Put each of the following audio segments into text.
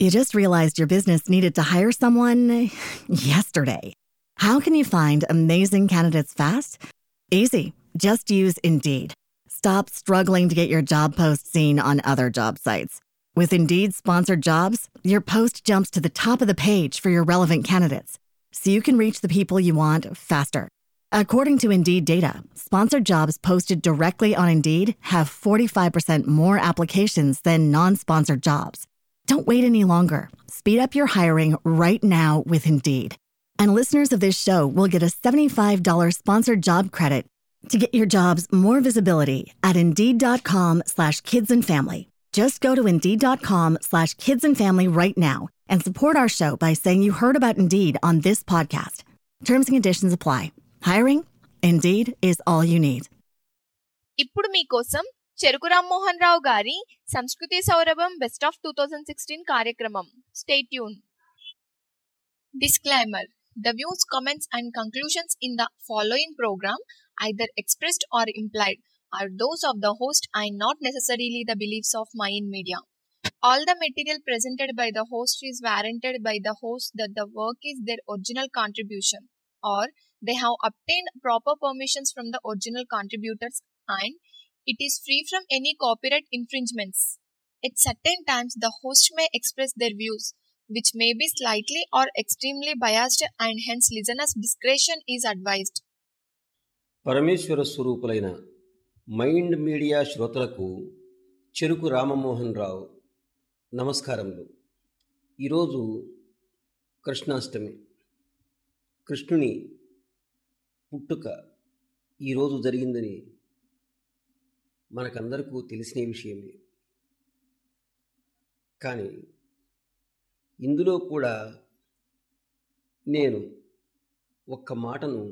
You just realized your business needed to hire someone yesterday. How can you find amazing candidates fast? Easy. Just use Indeed. Stop struggling to get your job post seen on other job sites. With Indeed sponsored jobs, your post jumps to the top of the page for your relevant candidates, so you can reach the people you want faster. According to Indeed data, sponsored jobs posted directly on Indeed have 45% more applications than non sponsored jobs. Don't wait any longer. Speed up your hiring right now with Indeed. And listeners of this show will get a $75 sponsored job credit to get your jobs more visibility at Indeed.com slash kids and family. Just go to Indeed.com slash kids and family right now and support our show by saying you heard about Indeed on this podcast. Terms and conditions apply. Hiring? Indeed is all you need. ఇప్పుడు మీకోసం చెరుకు రామ్మోహన్ రావు గారి సంస్కృతి సౌరభం best of two thousand sixteen కార్యక్రమం stay tune disclaimer the views comments and conclusions in the following program, either expressed or implied, are those of the host and not necessarily the beliefs of Mayan Media. All the material presented by the host is warranted by the host that the work is their original contribution or they have obtained proper permissions from the original contributors and it is free from any copyright infringements. At certain times, the host may express their views, which may be slightly or extremely biased, and hence listeners' discretion is advised. పరమేశ్వర స్వరూపులైన Mind Media శ్రోతలకు చెరుకు రామమోహన్ రావు నమస్కారములు ఈరోజు కృష్ణాష్టమి కృష్ణుని పుట్టుక ఈరోజు జరిగిందని మనకందరికీ తెలిసిన విషయమే కానీ ఇందులో కూడా నేను ఒక్క మాటను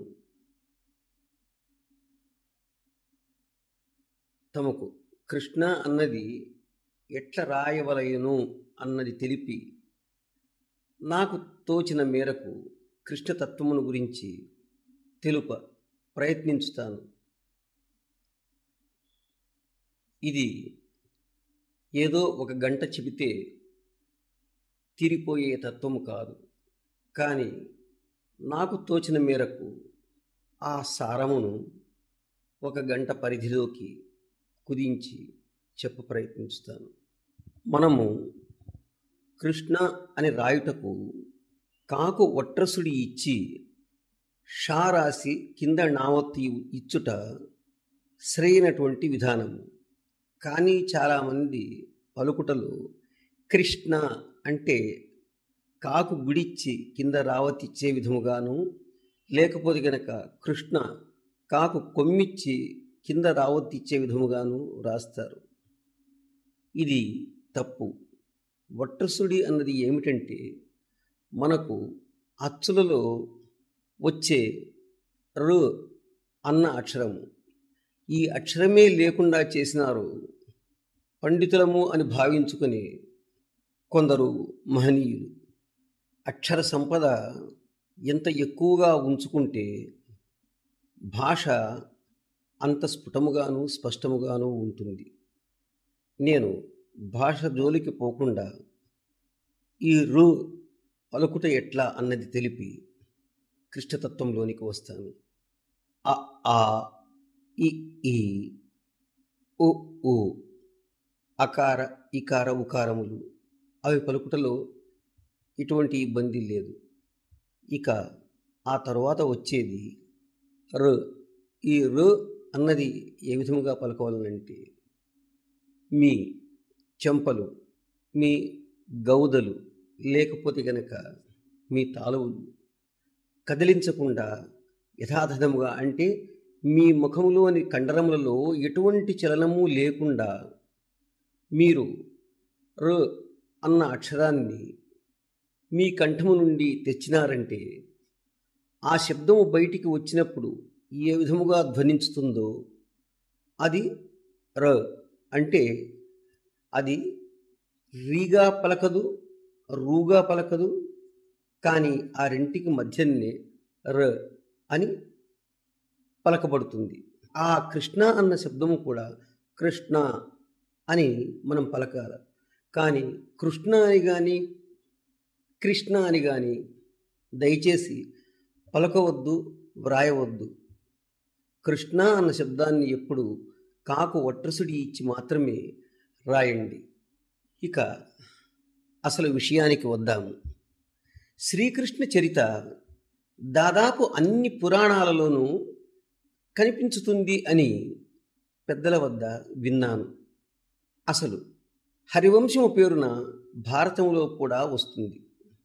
తమకు కృష్ణ అన్నది ఎట్ల రాయవలయను అన్నది తెలిపి నాకు తోచిన మేరకు కృష్ణతత్వమును గురించి తెలుప ప్రయత్నించుతాను ఇది ఏదో ఒక గంట చెబితే తీరిపోయే తత్వము కాదు కానీ నాకు తోచిన మేరకు ఆ సారమును ఒక గంట పరిధిలోకి కుదించి చెప్ప ప్రయత్నిస్తాను మనము కృష్ణ అని రాయుటకు కాకు ఒట్రసుడి ఇచ్చి షా రాసి కింద నావత్తి ఇచ్చుట సరైనటువంటి విధానము కానీ చాలామంది పలుకుటలు కృష్ణ అంటే కాకు గుడిచ్చి కింద రావతిచ్చే విధముగాను లేకపోతే గనక కృష్ణ కాకు కొమ్మిచ్చి కింద రావతిచ్చే విధముగాను రాస్తారు ఇది తప్పు వట్రసుడి అన్నది ఏమిటంటే మనకు అచ్చులలో వచ్చే రు అన్న అక్షరము ఈ అక్షరమే లేకుండా చేసినారు పండితులము అని భావించుకొని కొందరు మహనీయులు అక్షర సంపద ఎంత ఎక్కువగా ఉంచుకుంటే భాష అంత స్ఫుటముగాను స్పష్టముగాను ఉంటుంది నేను భాష జోలికి పోకుండా ఈ రు పలుకుట ఎట్లా అన్నది తెలిపి కృష్ణతత్వంలోనికి వస్తాను అ ఆ ఇ ఈ ఉ ఉ అకార ఇకార ఉకారములు అవి పలుకుటలో ఎటువంటి ఇబ్బంది లేదు ఇక ఆ తరువాత వచ్చేది రు ఈ రు అన్నది ఏ విధముగా పలకవాలనంటే మీ చెంపలు మీ గౌదలు లేకపోతే గనక మీ తాలువులు కదిలించకుండా యథాతథముగా అంటే మీ ముఖములోని కండరములలో ఎటువంటి చలనము లేకుండా మీరు రు అన్న అక్షరాన్ని మీ కంఠము నుండి తెచ్చినారంటే ఆ శబ్దము బయటికి వచ్చినప్పుడు ఏ విధముగా ధ్వనించుతుందో అది ర అంటే అది రీగా పలకదు రూగా పలకదు కానీ ఆ రెంటికి మధ్యనే ర అని పలకబడుతుంది ఆ కృష్ణ అన్న శబ్దము కూడా కృష్ణ అని మనం పలకాల కానీ కృష్ణ అని కానీ కృష్ణ అని కానీ దయచేసి పలకవద్దు వ్రాయవద్దు కృష్ణ అన్న శబ్దాన్ని ఎప్పుడు కాకు ఒట్రసుడి ఇచ్చి మాత్రమే రాయండి ఇక అసలు విషయానికి వద్దాము శ్రీకృష్ణ చరిత దాదాపు అన్ని పురాణాలలోనూ కనిపించుతుంది అని పెద్దల వద్ద విన్నాను అసలు హరివంశము పేరున భారతంలో కూడా వస్తుంది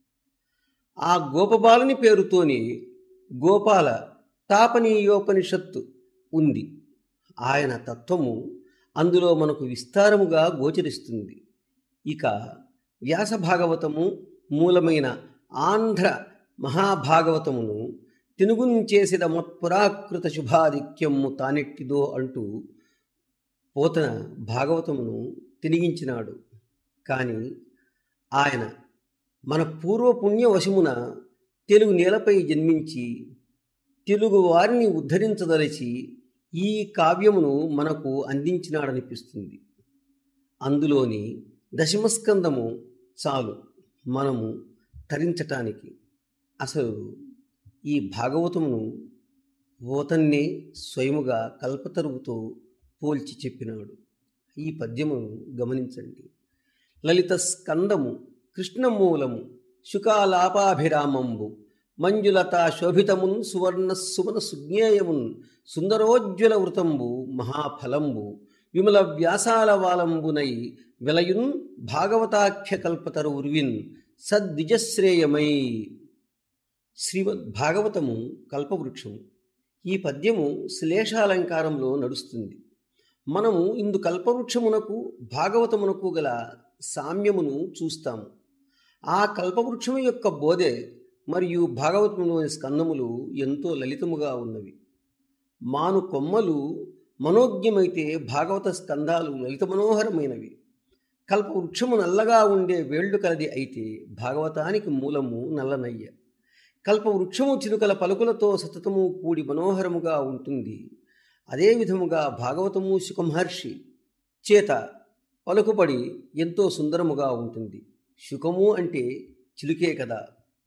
ఆ గోపబాలుని పేరుతోని గోపాల తాపనీయోపనిషత్తు ఉంది ఆయన తత్వము అందులో మనకు విస్తారముగా గోచరిస్తుంది ఇక వ్యాస భాగవతము మూలమైన ఆంధ్ర మహాభాగవతమును తినుగుంచేసిన మత్పురాకృత శుభాధిక్యము తానెట్టిదో అంటూ పోతన భాగవతమును తినిగించినాడు కానీ ఆయన మన పూర్వపుణ్య వశమున తెలుగు నేలపై జన్మించి తెలుగు వారిని ఉద్ధరించదలిచి ఈ కావ్యమును మనకు అందించినాడనిపిస్తుంది అందులోని దశమస్కందము చాలు మనము తరించటానికి అసలు ఈ భాగవతమును ఓతన్నే స్వయముగా కల్పతరువుతో పోల్చి చెప్పినాడు ఈ పద్యమును గమనించండి లలిత స్కందము కృష్ణమూలము శుకాలాపాభిరామంబు మంజులత శోభితమున్ సువర్ణ సుమన సుజ్ఞేయమున్ సుందరోజ్వల వృతంబు మహాఫలంబు విమల వ్యాసాల వాలంబునై విలయున్ భాగవతాఖ్య కల్పతరు ఉర్విన్ సద్విజశ్రేయమై శ్రీమద్ భాగవతము కల్పవృక్షము ఈ పద్యము శ్లేషాలంకారంలో నడుస్తుంది మనము ఇందు కల్పవృక్షమునకు భాగవతమునకు గల సామ్యమును చూస్తాము ఆ కల్పవృక్షము యొక్క బోధె మరియు భాగవతంలోని స్కందములు ఎంతో లలితముగా ఉన్నవి మాను కొమ్మలు మనోజ్ఞమైతే భాగవత స్కందాలు లలిత మనోహరమైనవి కల్పవృక్షము నల్లగా ఉండే వేళ్లు కలది అయితే భాగవతానికి మూలము నల్లనయ్య కల్పవృక్షము చిలుకల పలుకులతో సతతము కూడి మనోహరముగా ఉంటుంది అదే విధముగా భాగవతము శుకమహర్షి చేత పలుకుబడి ఎంతో సుందరముగా ఉంటుంది శుకము అంటే చిలుకే కదా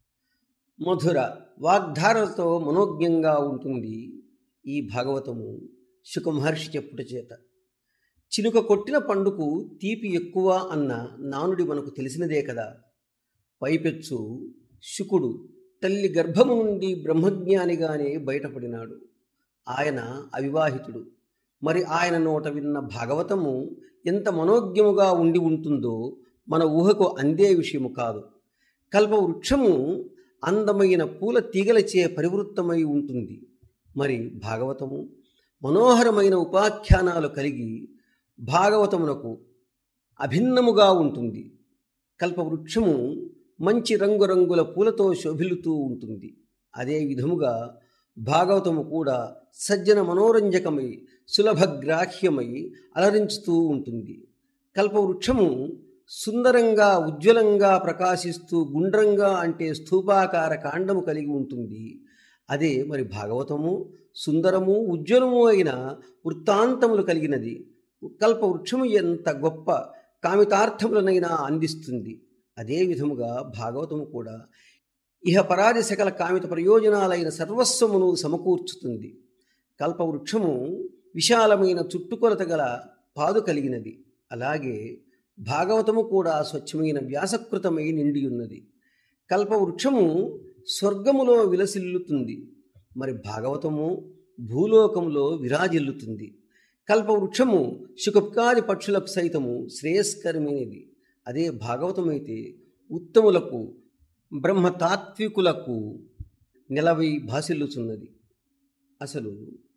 మధుర వాగ్ధారలతో మనోజ్ఞంగా ఉంటుంది ఈ భాగవతము శుకమహర్షి చెప్పుట చేత చిలుక కొట్టిన పండుకు తీపి ఎక్కువ అన్న నానుడి మనకు తెలిసినదే కదా పైపెచ్చు శుకుడు తల్లి గర్భము నుండి బ్రహ్మజ్ఞానిగానే బయటపడినాడు ఆయన అవివాహితుడు మరి ఆయన నోట విన్న భాగవతము ఎంత మనోజ్ఞముగా ఉండి ఉంటుందో మన ఊహకు అందే విషయము కాదు కల్పవృక్షము అందమైన పూల తీగలచే పరివృత్తమై ఉంటుంది మరి భాగవతము మనోహరమైన ఉపాఖ్యానాలు కలిగి భాగవతమునకు అభిన్నముగా ఉంటుంది కల్పవృక్షము మంచి రంగురంగుల పూలతో శోభిల్లుతూ ఉంటుంది అదే విధముగా భాగవతము కూడా సజ్జన మనోరంజకమై సులభగ్రాహ్యమై అలరించుతూ ఉంటుంది కల్పవృక్షము సుందరంగా ఉజ్వలంగా ప్రకాశిస్తూ గుండ్రంగా అంటే స్థూపాకార కాండము కలిగి ఉంటుంది అదే మరి భాగవతము సుందరము ఉజ్వలము అయిన వృత్తాంతములు కలిగినది కల్పవృక్షము ఎంత గొప్ప కామితార్థములనైనా అందిస్తుంది అదే విధముగా భాగవతము కూడా ఇహ పరాది సకల కామిత ప్రయోజనాలైన సర్వస్వమును సమకూర్చుతుంది కల్పవృక్షము విశాలమైన చుట్టుకొలత గల పాదు కలిగినది అలాగే భాగవతము కూడా స్వచ్ఛమైన వ్యాసకృతమై నిండి ఉన్నది కల్పవృక్షము స్వర్గములో విలసిల్లుతుంది మరి భాగవతము భూలోకములో విరాజిల్లుతుంది కల్పవృక్షము శుకప్కాది పక్షులకు సైతము శ్రేయస్కరమైనది అదే భాగవతమైతే ఉత్తములకు బ్రహ్మతాత్వికులకు నిలవై భాసిల్లుచున్నది అసలు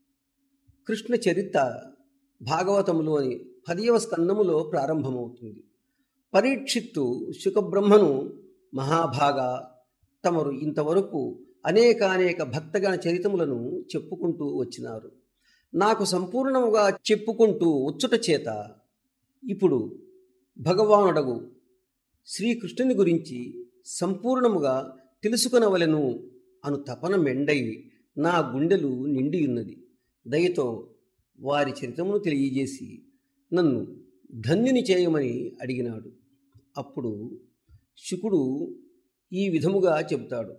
కృష్ణ చరిత్ర భాగవతములోని పదియవ స్కందములో ప్రారంభమవుతుంది పరీక్షిత్తు శుకబ్రహ్మను మహాభాగ తమరు ఇంతవరకు అనేకానేక భక్తగణ చరితములను చెప్పుకుంటూ వచ్చినారు నాకు సంపూర్ణముగా చెప్పుకుంటూ వచ్చుట చేత ఇప్పుడు భగవానుడగు శ్రీకృష్ణుని గురించి సంపూర్ణముగా తెలుసుకొనవలెను అను తపన మెండై నా గుండెలు నిండియున్నది దయతో వారి చరిత్రమును తెలియజేసి నన్ను ధన్యుని చేయమని అడిగినాడు అప్పుడు శుకుడు ఈ విధముగా చెబుతాడు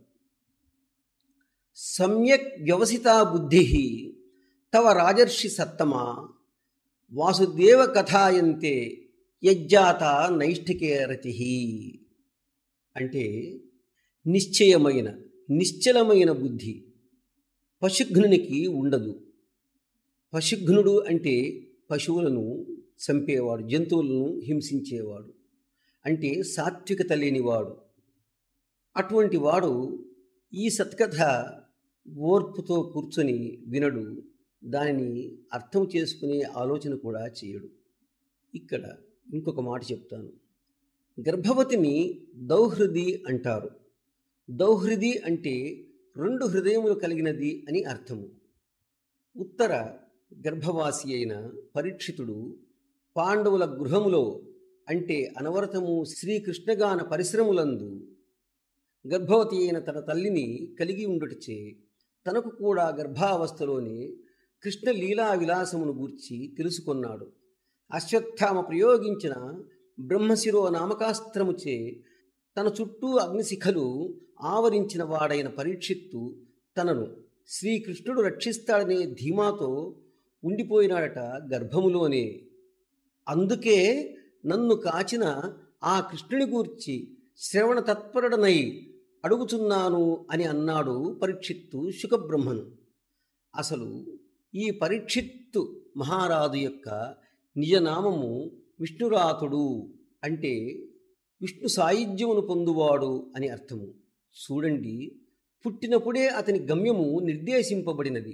సమ్యక్ వ్యవసితా బుద్ధి తవ రాజర్షి సత్తమా వాసుదేవ కథాయంతే యజ్జాత నైష్ఠికే రతి అంటే నిశ్చయమైన నిశ్చలమైన బుద్ధి పశుఘ్నునికి ఉండదు పశుఘ్నుడు అంటే పశువులను చంపేవాడు జంతువులను హింసించేవాడు అంటే సాత్వికత లేనివాడు అటువంటి వాడు ఈ సత్కథ ఓర్పుతో కూర్చొని వినడు దానిని అర్థం చేసుకునే ఆలోచన కూడా చేయడు ఇక్కడ ఇంకొక మాట చెప్తాను గర్భవతిని దౌహృది అంటారు దౌహృది అంటే రెండు హృదయములు కలిగినది అని అర్థము ఉత్తర గర్భవాసి అయిన పరీక్షితుడు పాండవుల గృహములో అంటే అనవరతము శ్రీకృష్ణగాన పరిశ్రములందు గర్భవతి అయిన తన తల్లిని కలిగి ఉండుటచే తనకు కూడా గర్భావస్థలోనే కృష్ణ లీలా విలాసమును గూర్చి తెలుసుకొన్నాడు అశ్వత్థామ ప్రయోగించిన బ్రహ్మశిరో నామకాస్త్రముచే తన చుట్టూ అగ్నిశిఖలు ఆవరించిన వాడైన పరీక్షిత్తు తనను శ్రీకృష్ణుడు రక్షిస్తాడనే ధీమాతో ఉండిపోయినాడట గర్భములోనే అందుకే నన్ను కాచిన ఆ కృష్ణుని గూర్చి శ్రవణ తత్పరుడనై అడుగుతున్నాను అని అన్నాడు పరీక్షిత్తు శుకబ్రహ్మను అసలు ఈ పరీక్షిత్తు మహారాజు యొక్క నిజనామము విష్ణురాతుడు అంటే విష్ణు సాయుధ్యమును పొందువాడు అని అర్థము చూడండి పుట్టినప్పుడే అతని గమ్యము నిర్దేశింపబడినది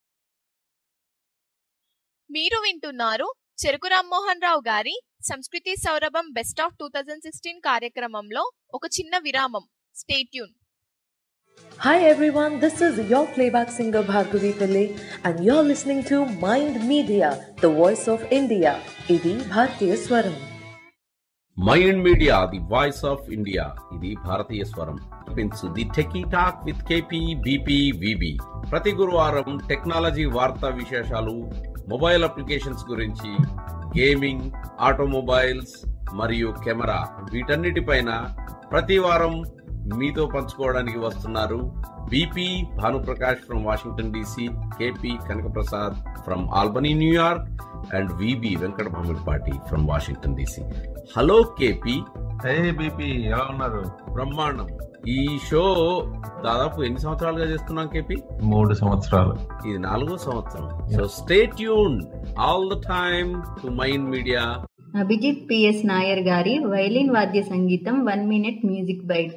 మీరు వింటున్నారు చెరుకు రామ్మోహన్ రావు గారి సంస్కృతి సౌరభం best of two thousand sixteen కార్యక్రమంలో ఒక చిన్న విరామం stay tune Hi everyone, this is your playback singer Bhargavi Pillai and you're listening to Mind Media, the voice of India. ఇది భారతీయ స్వరం Mind Media the voice of India ఇది భారతీయ స్వరం పిన్స్ the techie talk with KP BP VB ప్రతి గురువారం technology వార్తా విశేషాలు మొబైల్ అప్లికేషన్స్ గురించి గేమింగ్ ఆటోమొబైల్స్ మరియు కెమెరా వీటన్నిటిపైన ప్రతి వారం మీతో పంచుకోవడానికి వస్తున్నారు BP Bhanuprakash from Washington DC KP Kanakaprasad from Albany New York and VB Venkata Bhamidipati from Washington DC hello KP hey BP ఎలా ఉన్నారు బ్రహ్మాండం ఈ షో దాదాపు ఎన్ని సంవత్సరాలుగా చేస్తున్నాం కేపీ మూడు సంవత్సరాలు ఇది నాలుగో సంవత్సరం so stay tune all the time to Mind Media Abhijith PS Nair గారి వైలిన్ వాద్య సంగీతం one minute music bite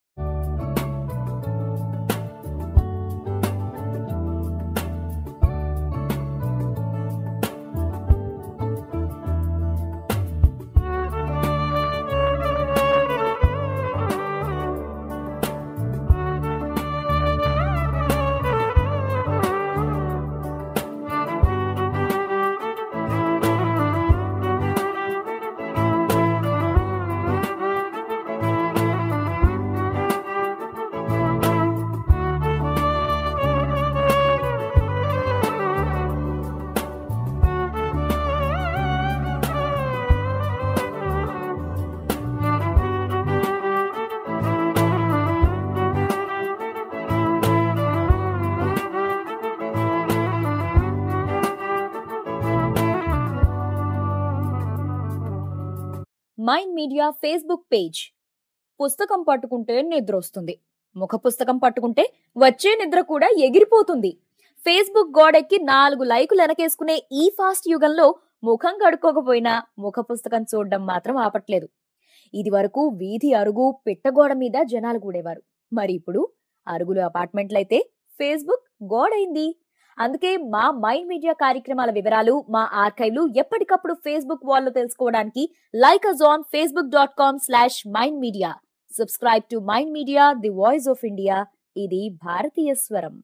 Mind Media Facebook page పుస్తకం పట్టుకుంటే నిద్ర వస్తుంది ముఖ పుస్తకం పట్టుకుంటే వచ్చే నిద్ర కూడా ఎగిరిపోతుంది ఫేస్బుక్ గోడెక్కి నాలుగు లైకులు వెనకేసుకునే ఈ ఫాస్ట్ యుగంలో ముఖం కడుక్కోకపోయినా ముఖ పుస్తకం చూడడం మాత్రం ఆపట్లేదు ఇది వరకు వీధి అరుగు పిట్టగోడ మీద జనాలు కూడేవారు మరి ఇప్పుడు అరుగులు అపార్ట్మెంట్లయితే ఫేస్బుక్ గోడైంది అందుకే మా మైండ్ మీడియా కార్యక్రమాల వివరాలు మా ఆర్కైవ్లు ఎప్పటికప్పుడు ఫేస్బుక్ వాల్లో తెలుసుకోవడానికి like us on Facebook dot com slash Mind Media subscribe to Mind Media the voice of India ఇది భారతీయ స్వరం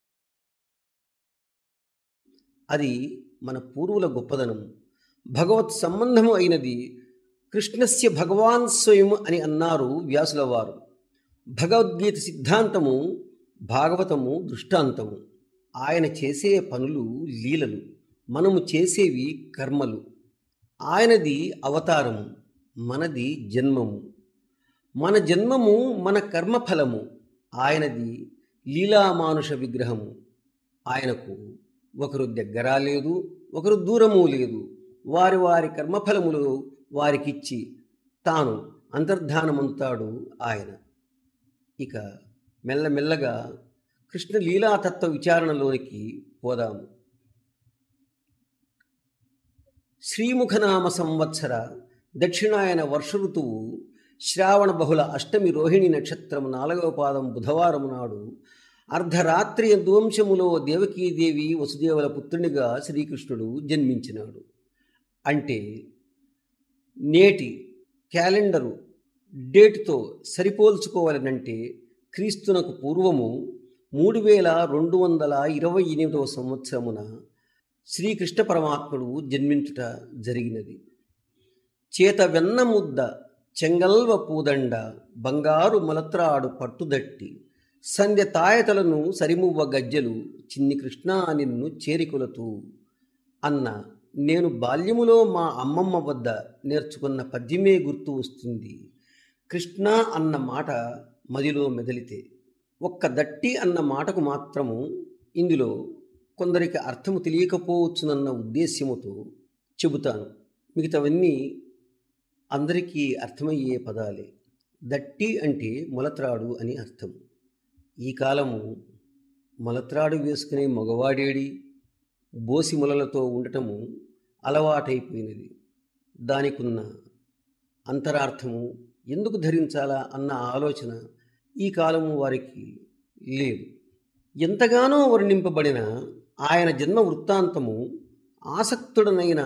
అది మన పూర్వుల గొప్పదనం భగవత్ సంబంధము అయినది కృష్ణస్య భగవాన్ స్వయం అని అన్నారు వ్యాసుల వారు భగవద్గీత సిద్ధాంతము భాగవతము దృష్టాంతము ఆయన చేసే పనులు లీలలు మనము చేసేవి కర్మలు ఆయనది అవతారము మనది జన్మము మన జన్మము మన కర్మఫలము ఆయనది లీలామానుష విగ్రహము ఆయనకు ఒకరు దగ్గర లేదు ఒకరు దూరము లేదు వారి వారి కర్మఫలములు వారికిచ్చి తాను అంతర్ధానమంతాడు ఆయన ఇక మెల్లమెల్లగా కృష్ణ లీలాతత్వ విచారణలోనికి పోదాము శ్రీముఖనామ సంవత్సర దక్షిణాయన వర్ష ఋతువు శ్రావణ బహుళ అష్టమి రోహిణి నక్షత్రం నాలుగవ పాదం బుధవారం నాడు అర్ధరాత్రి ధ్వంశములో దేవకీదేవి వసుదేవుల పుత్రునిగా శ్రీకృష్ణుడు జన్మించినాడు అంటే నేటి క్యాలెండరు డేటుతో సరిపోల్చుకోవాలనంటే క్రీస్తునకు పూర్వము మూడు వేల రెండు వందల ఇరవై ఎనిమిదవ సంవత్సరమున శ్రీకృష్ణ పరమాత్ముడు జన్మించుట జరిగినది చేత వెన్న ముద్ద చెంగల్వ పూదండ బంగారు మలత్రాడు పట్టుదట్టి సంధ్య తాయతలను సరిమువ్వ గజ్జలు చిన్ని కృష్ణ నిన్ను చేరికొలతూ అన్న నేను బాల్యములో మా అమ్మమ్మ వద్ద నేర్చుకున్న పద్యమే గుర్తు వస్తుంది కృష్ణ అన్న మాట మదిలో మెదలితే ఒక్క దట్టి అన్న మాటకు మాత్రము ఇందులో కొందరికి అర్థము తెలియకపోవచ్చునన్న ఉద్దేశ్యముతో చెబుతాను మిగతావన్నీ అందరికీ అర్థమయ్యే పదాలే దట్టి అంటే మొలత్రాడు అని అర్థం ఈ కాలము మొలత్రాడు వేసుకునే మగవాడేడి బోసి మొలలతో ఉండటము అలవాటైపోయినది దానికున్న అంతరార్థము ఎందుకు ధరించాలా అన్న ఆలోచన ఈ కాలము వారికి లేదు ఎంతగానో వర్ణింపబడిన ఆయన జన్మ వృత్తాంతము ఆసక్తుడనైన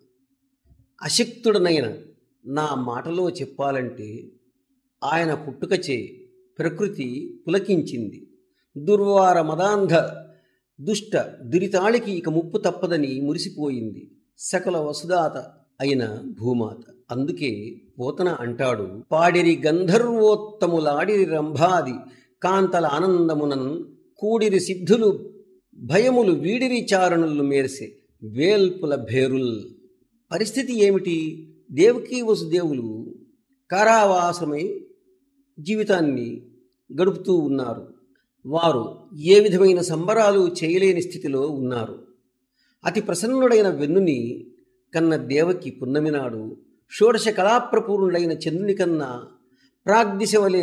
అశక్తుడనైన నా మాటలో చెప్పాలంటే ఆయన పుట్టుకచే ప్రకృతి పులకించింది దుర్వార మదాంధ దుష్ట దురితాళికి ఇక ముప్పు తప్పదని మురిసిపోయింది సకల వసుదాత అయిన భూమాత అందుకే పోతన అంటాడు పాడిరి గంధర్వోత్తములాడిరి రంభాది కాంతల ఆనందమునన్ కూడిరి సిద్ధులు భయములు వీడిరి చారణులు మేర్సే వేల్పుల భేరుల్ పరిస్థితి ఏమిటి దేవకీ వసుదేవులు కారావాసమై జీవితాన్ని గడుపుతూ ఉన్నారు వారు ఏ విధమైన సంబరాలు చేయలేని స్థితిలో ఉన్నారు అతి ప్రసన్నుడైన వెన్నుని కన్న దేవకి పున్నమి నాడు షోడశ కళాప్రపూర్ణుడైన చంద్రుని కన్నా ప్రాగ్దిశ వలె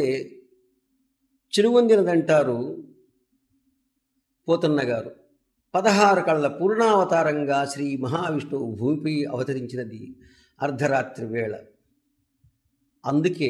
చిరువందినదంటారు పోతన్న గారు పదహారు కళ్ళ పూర్ణావతారంగా శ్రీ మహావిష్ణువు భూమిపై అవతరించినది అర్ధరాత్రి వేళ అందుకే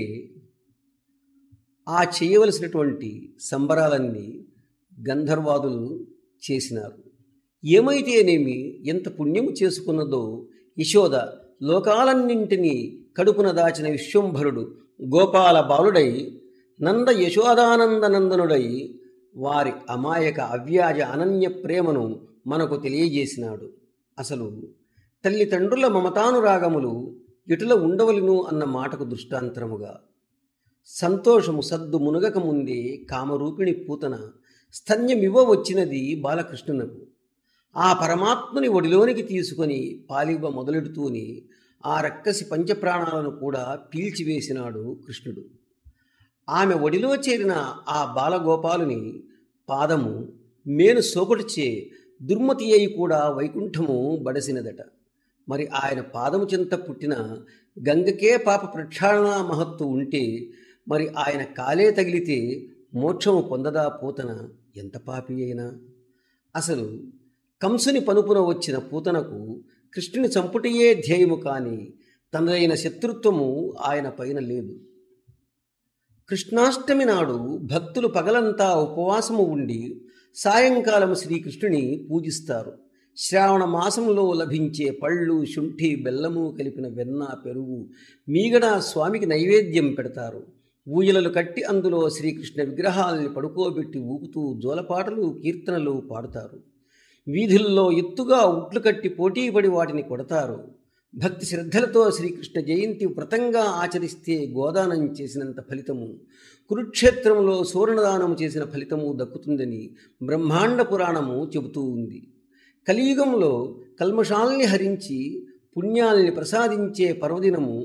ఆ చేయవలసినటువంటి సంబరాలన్నీ గంధర్వాదులు చేసినారు ఏమైతేనేమి ఎంత పుణ్యము చేసుకున్నదో యశోద లోకాలన్నింటినీ కడుపున దాచిన విశ్వంభరుడు గోపాల బాలుడై నంద యశోదానందనందనుడై వారి అమాయక అవ్యాజ అనన్య ప్రేమను మనకు తెలియజేసినాడు అసలు తల్లిదండ్రుల మమతానురాగములు ఎటుల ఉండవలను అన్న మాటకు దృష్టాంతరముగా సంతోషము సద్దు మునగక ముందే కామరూపిణి పూతన స్తన్యమివ్వ వచ్చినది బాలకృష్ణునకు ఆ పరమాత్ముని ఒడిలోనికి తీసుకొని పాలివ్వ మొదలెడుతూనే ఆ రక్కసి పంచప్రాణాలను కూడా పీల్చివేసినాడు కృష్ణుడు ఆమె ఒడిలో చేరిన ఆ బాలగోపాలుని పాదము మేను సోకుటిచే దుర్మతి అయి కూడా వైకుంఠము బడసినదట మరి ఆయన పాదము చెంత పుట్టిన గంగకే పాప ప్రక్షాళన మహత్తు ఉంటే మరి ఆయన కాలే తగిలితే మోక్షము పొందదా పూతన ఎంత పాపి అయినా అసలు కంసుని పనుపున వచ్చిన పూతనకు కృష్ణుని చంపుటయే ధ్యేయము కాని తనదైన శత్రుత్వము ఆయన పైన లేదు కృష్ణాష్టమి నాడు భక్తులు పగలంతా ఉపవాసము ఉండి సాయంకాలం శ్రీకృష్ణుని పూజిస్తారు శ్రావణ మాసంలో లభించే పళ్ళు శుంఠి బెల్లము కలిపిన వెన్న పెరుగు మీగడ స్వామికి నైవేద్యం పెడతారు ఊయలలు కట్టి అందులో శ్రీకృష్ణ విగ్రహాల్ని పడుకోబెట్టి ఊపుతూ జోలపాటలు కీర్తనలు పాడుతారు వీధుల్లో ఎత్తుగా ఉట్లు కట్టి పోటీపడి వాటిని కొడతారు భక్తి శ్రద్ధలతో శ్రీకృష్ణ జయంతి వ్రతంగా ఆచరిస్తే గోదానం చేసినంత ఫలితము కురుక్షేత్రంలో సూర్ణదానము చేసిన ఫలితము దక్కుతుందని బ్రహ్మాండ పురాణము చెబుతూ ఉంది కలియుగంలో కల్మషాల్ని హరించి పుణ్యాల్ని ప్రసాదించే పర్వదినము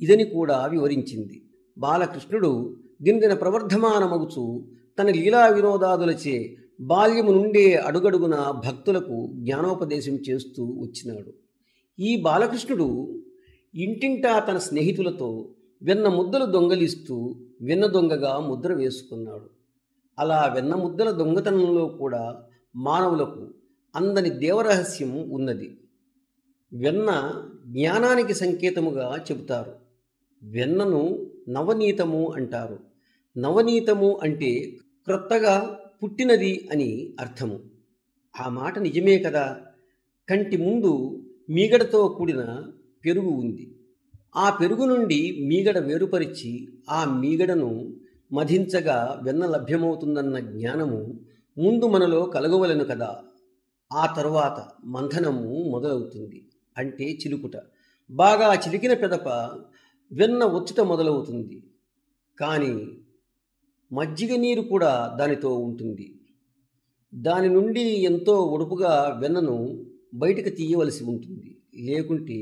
ఇదని కూడా వివరించింది బాలకృష్ణుడు దినదిన ప్రవర్ధమానమగుచు తన లీలా వినోదాదులచే బాల్యము నుండే అడుగడుగున భక్తులకు జ్ఞానోపదేశం చేస్తూ వచ్చినాడు ఈ బాలకృష్ణుడు ఇంటింటా తన స్నేహితులతో వెన్న ముద్దలు దొంగలిస్తూ వెన్న దొంగగా ముద్ర వేసుకున్నాడు అలా వెన్న ముద్దల దొంగతనంలో కూడా మానవులకు అందని దేవరహస్యం ఉన్నది వెన్న జ్ఞానానికి సంకేతముగా చెబుతారు వెన్నను నవనీతము అంటారు నవనీతము అంటే క్రొత్తగా పుట్టినది అని అర్థము ఆ మాట నిజమే కదా కంటి ముందు మీగడతో కూడిన పెరుగు ఉంది ఆ పెరుగు నుండి మీగడ వేరుపరిచి ఆ మీగడను మధించగా వెన్న లభ్యమవుతుందన్న జ్ఞానము ముందు మనలో కలగవలను కదా ఆ తరువాత మంథనము మొదలవుతుంది అంటే చిలుకుట బాగా చిలికిన పెదప వెన్న వచ్చుట మొదలవుతుంది కానీ మజ్జిగ నీరు కూడా దానితో ఉంటుంది దాని నుండి ఎంతో ఒడుపుగా వెన్నను బయటకు తీయవలసి ఉంటుంది లేకుంటే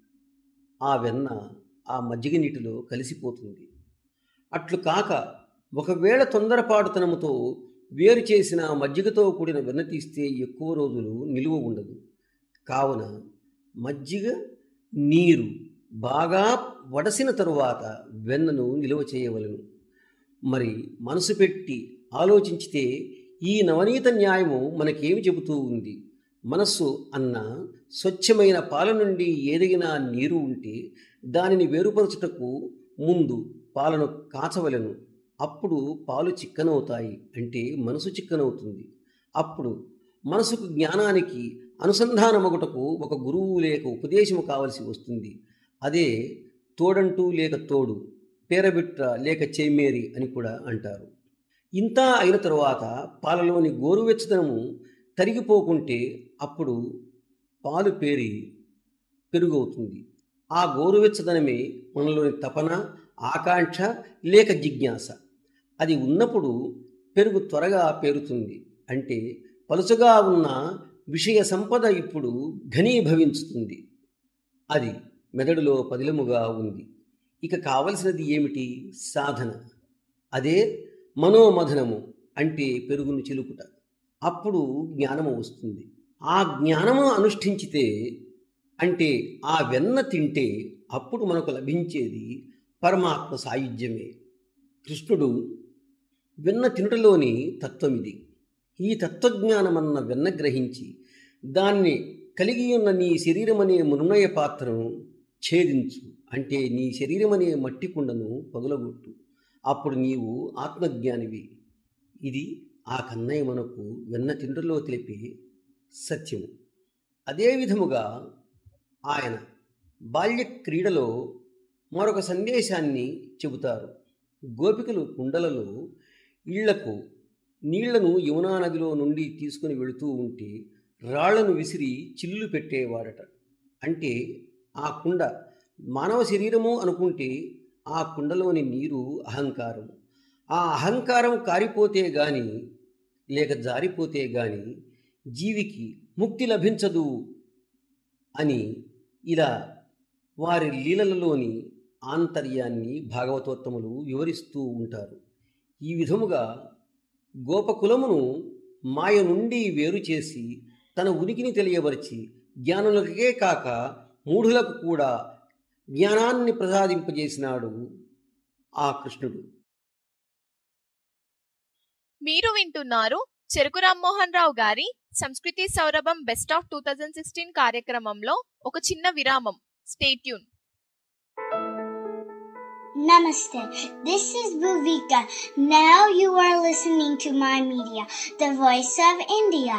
ఆ వెన్న ఆ మజ్జిగ నీటిలో కలిసిపోతుంది అట్లు కాక ఒకవేళ తొందరపాటుతనముతో వేరు చేసిన మజ్జిగతో కూడిన వెన్న తీస్తే ఎక్కువ రోజులు నిలువ ఉండదు కావున మజ్జిగ నీరు బాగా వడసిన తరువాత వెన్నను నిలువ చేయవలను మరి మనసు పెట్టి ఆలోచించితే ఈ నవనీత న్యాయము మనకేమి చెబుతూ ఉంది మనస్సు అన్న స్వచ్ఛమైన పాల నుండి ఏదైనా నీరు ఉంటే దానిని వేరుపరచుటకు ముందు పాలను కాచవలెను అప్పుడు పాలు చిక్కనవుతాయి అంటే మనసు చిక్కనవుతుంది అప్పుడు మనసుకు జ్ఞానానికి అనుసంధానమగుటకు ఒక గురువు లేక ఉపదేశము కావలసి వస్తుంది అదే తోడంటూ లేక తోడు పేరబిట్ట లేక చేమేరి అని కూడా అంటారు ఇంత అయిన తరువాత పాలలోని గోరువెచ్చదనము తరిగిపోకుంటే అప్పుడు పాలు పేరి పెరుగవుతుంది ఆ గోరువెచ్చదనమే మనలోని తపన ఆకాంక్ష లేక జిజ్ఞాస అది ఉన్నప్పుడు పెరుగు త్వరగా పేరుతుంది అంటే పలుచగా ఉన్న విషయ సంపద ఇప్పుడు ఘనీభవించుతుంది అది మెదడులో పదిలముగా ఉంది ఇక కావలసినది ఏమిటి సాధన అదే మనోమథనము అంటే పెరుగును చిలుకుట అప్పుడు జ్ఞానము వస్తుంది ఆ జ్ఞానము అనుష్ఠించితే అంటే ఆ వెన్న తింటే అప్పుడు మనకు లభించేది పరమాత్మ సాయుధ్యమే కృష్ణుడు వెన్న తినుటలోని తత్వం ఇది ఈ తత్వజ్ఞానమన్న వెన్న గ్రహించి దాన్ని కలిగి ఉన్న నీ శరీరం అనే మృణయ పాత్రను ఛేదించు అంటే నీ శరీరం అనే మట్టి కుండను పగులగొట్టు అప్పుడు నీవు ఆత్మజ్ఞానివి ఇది ఆ కన్నయ్య మనకు వెన్న తిండులో తెలిపే సత్యము అదే విధముగా ఆయన బాల్య క్రీడలో మరొక సందేశాన్ని చెబుతారు గోపికలు కుండలలో ఇళ్లకు నీళ్లను యమునా నదిలో నుండి తీసుకుని వెళుతూ ఉంటే రాళ్లను విసిరి చిల్లులు పెట్టేవాడట అంటే ఆ కుండ మానవ శరీరము అనుకుంటే ఆ కుండలోని నీరు అహంకారం ఆ అహంకారం కారిపోతే గాని లేక జారిపోతే గాని జీవికి ముక్తి లభించదు అని ఇలా వారి లీలలలోని ఆంతర్యాన్ని భాగవతోత్తములు వివరిస్తూ ఉంటారు ఈ విధముగా గోపకులమును మాయ నుండి వేరు చేసి తన ఉనికిని తెలియబరిచి జ్ఞానులకే కాక మూఢులకు కూడా జ్ఞానాన్ని ప్రసాదింపజేసినాడు ఆ కృష్ణుడు మీరు వింటున్నారు చెరుకు రామ్మోహన్ రావు గారి సంస్కృతి సౌరభం best of two thousand sixteen కార్యక్రమంలో ఒక చిన్న విరామం stay tune Namaste. This is Bhuvika. Now you are listening to my media, the voice of India.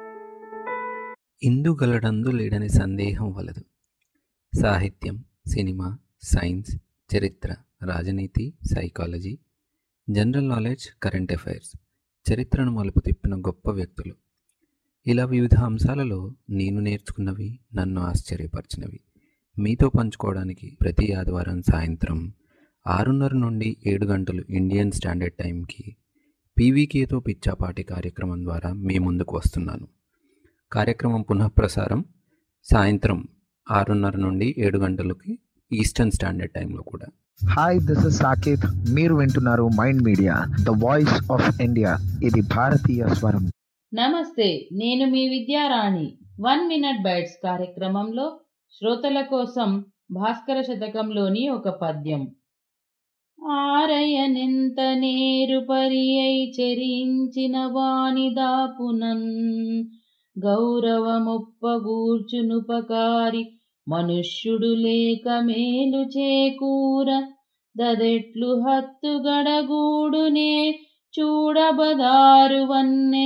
ఇందుగలడందు లేడని సందేహం వలదు సాహిత్యం సినిమా సైన్స్ చరిత్ర రాజనీతి psychology general knowledge current affairs చరిత్రను మలుపు తిప్పిన గొప్ప వ్యక్తులు ఇలా వివిధ అంశాలలో నేను నేర్చుకున్నవి నన్ను ఆశ్చర్యపరిచినవి మీతో పంచుకోవడానికి ప్రతి ఆదివారం సాయంత్రం ఆరున్నర నుండి ఏడు గంటలు ఇండియన్ స్టాండర్డ్ టైంకి పీవీకేతో పిచ్చాపాటి కార్యక్రమం ద్వారా మీ ముందుకు వస్తున్నాను కార్యక్రమం పునఃప్రసారం సాయంత్రం ఆరున్నర నుండి ఏడు గంటలకి ఈస్టర్న్ స్టాండర్డ్ టైంలో కూడా హాయ్ దిస్ ఇస్ సాకేత్ మీరు వింటున్నారు Mind Media the voice of India ఇది భారతీయ స్వరం నమస్తే నేను మీ విద్యారాణి వన్ మినిట్ బైట్స్ కార్యక్రమంలో శ్రోతల కోసం భాస్కర శతకంలోని ఒక పద్యం ఆరయనెంత నేరు పరియై చెరించిన వాణి దాపునన్ గౌరవమొప్పగూర్చునుపకారి మనుష్యుడు లేక మేలు చేకూర దదెట్లు హత్తు గడగూడునే చూడబదారు వన్నె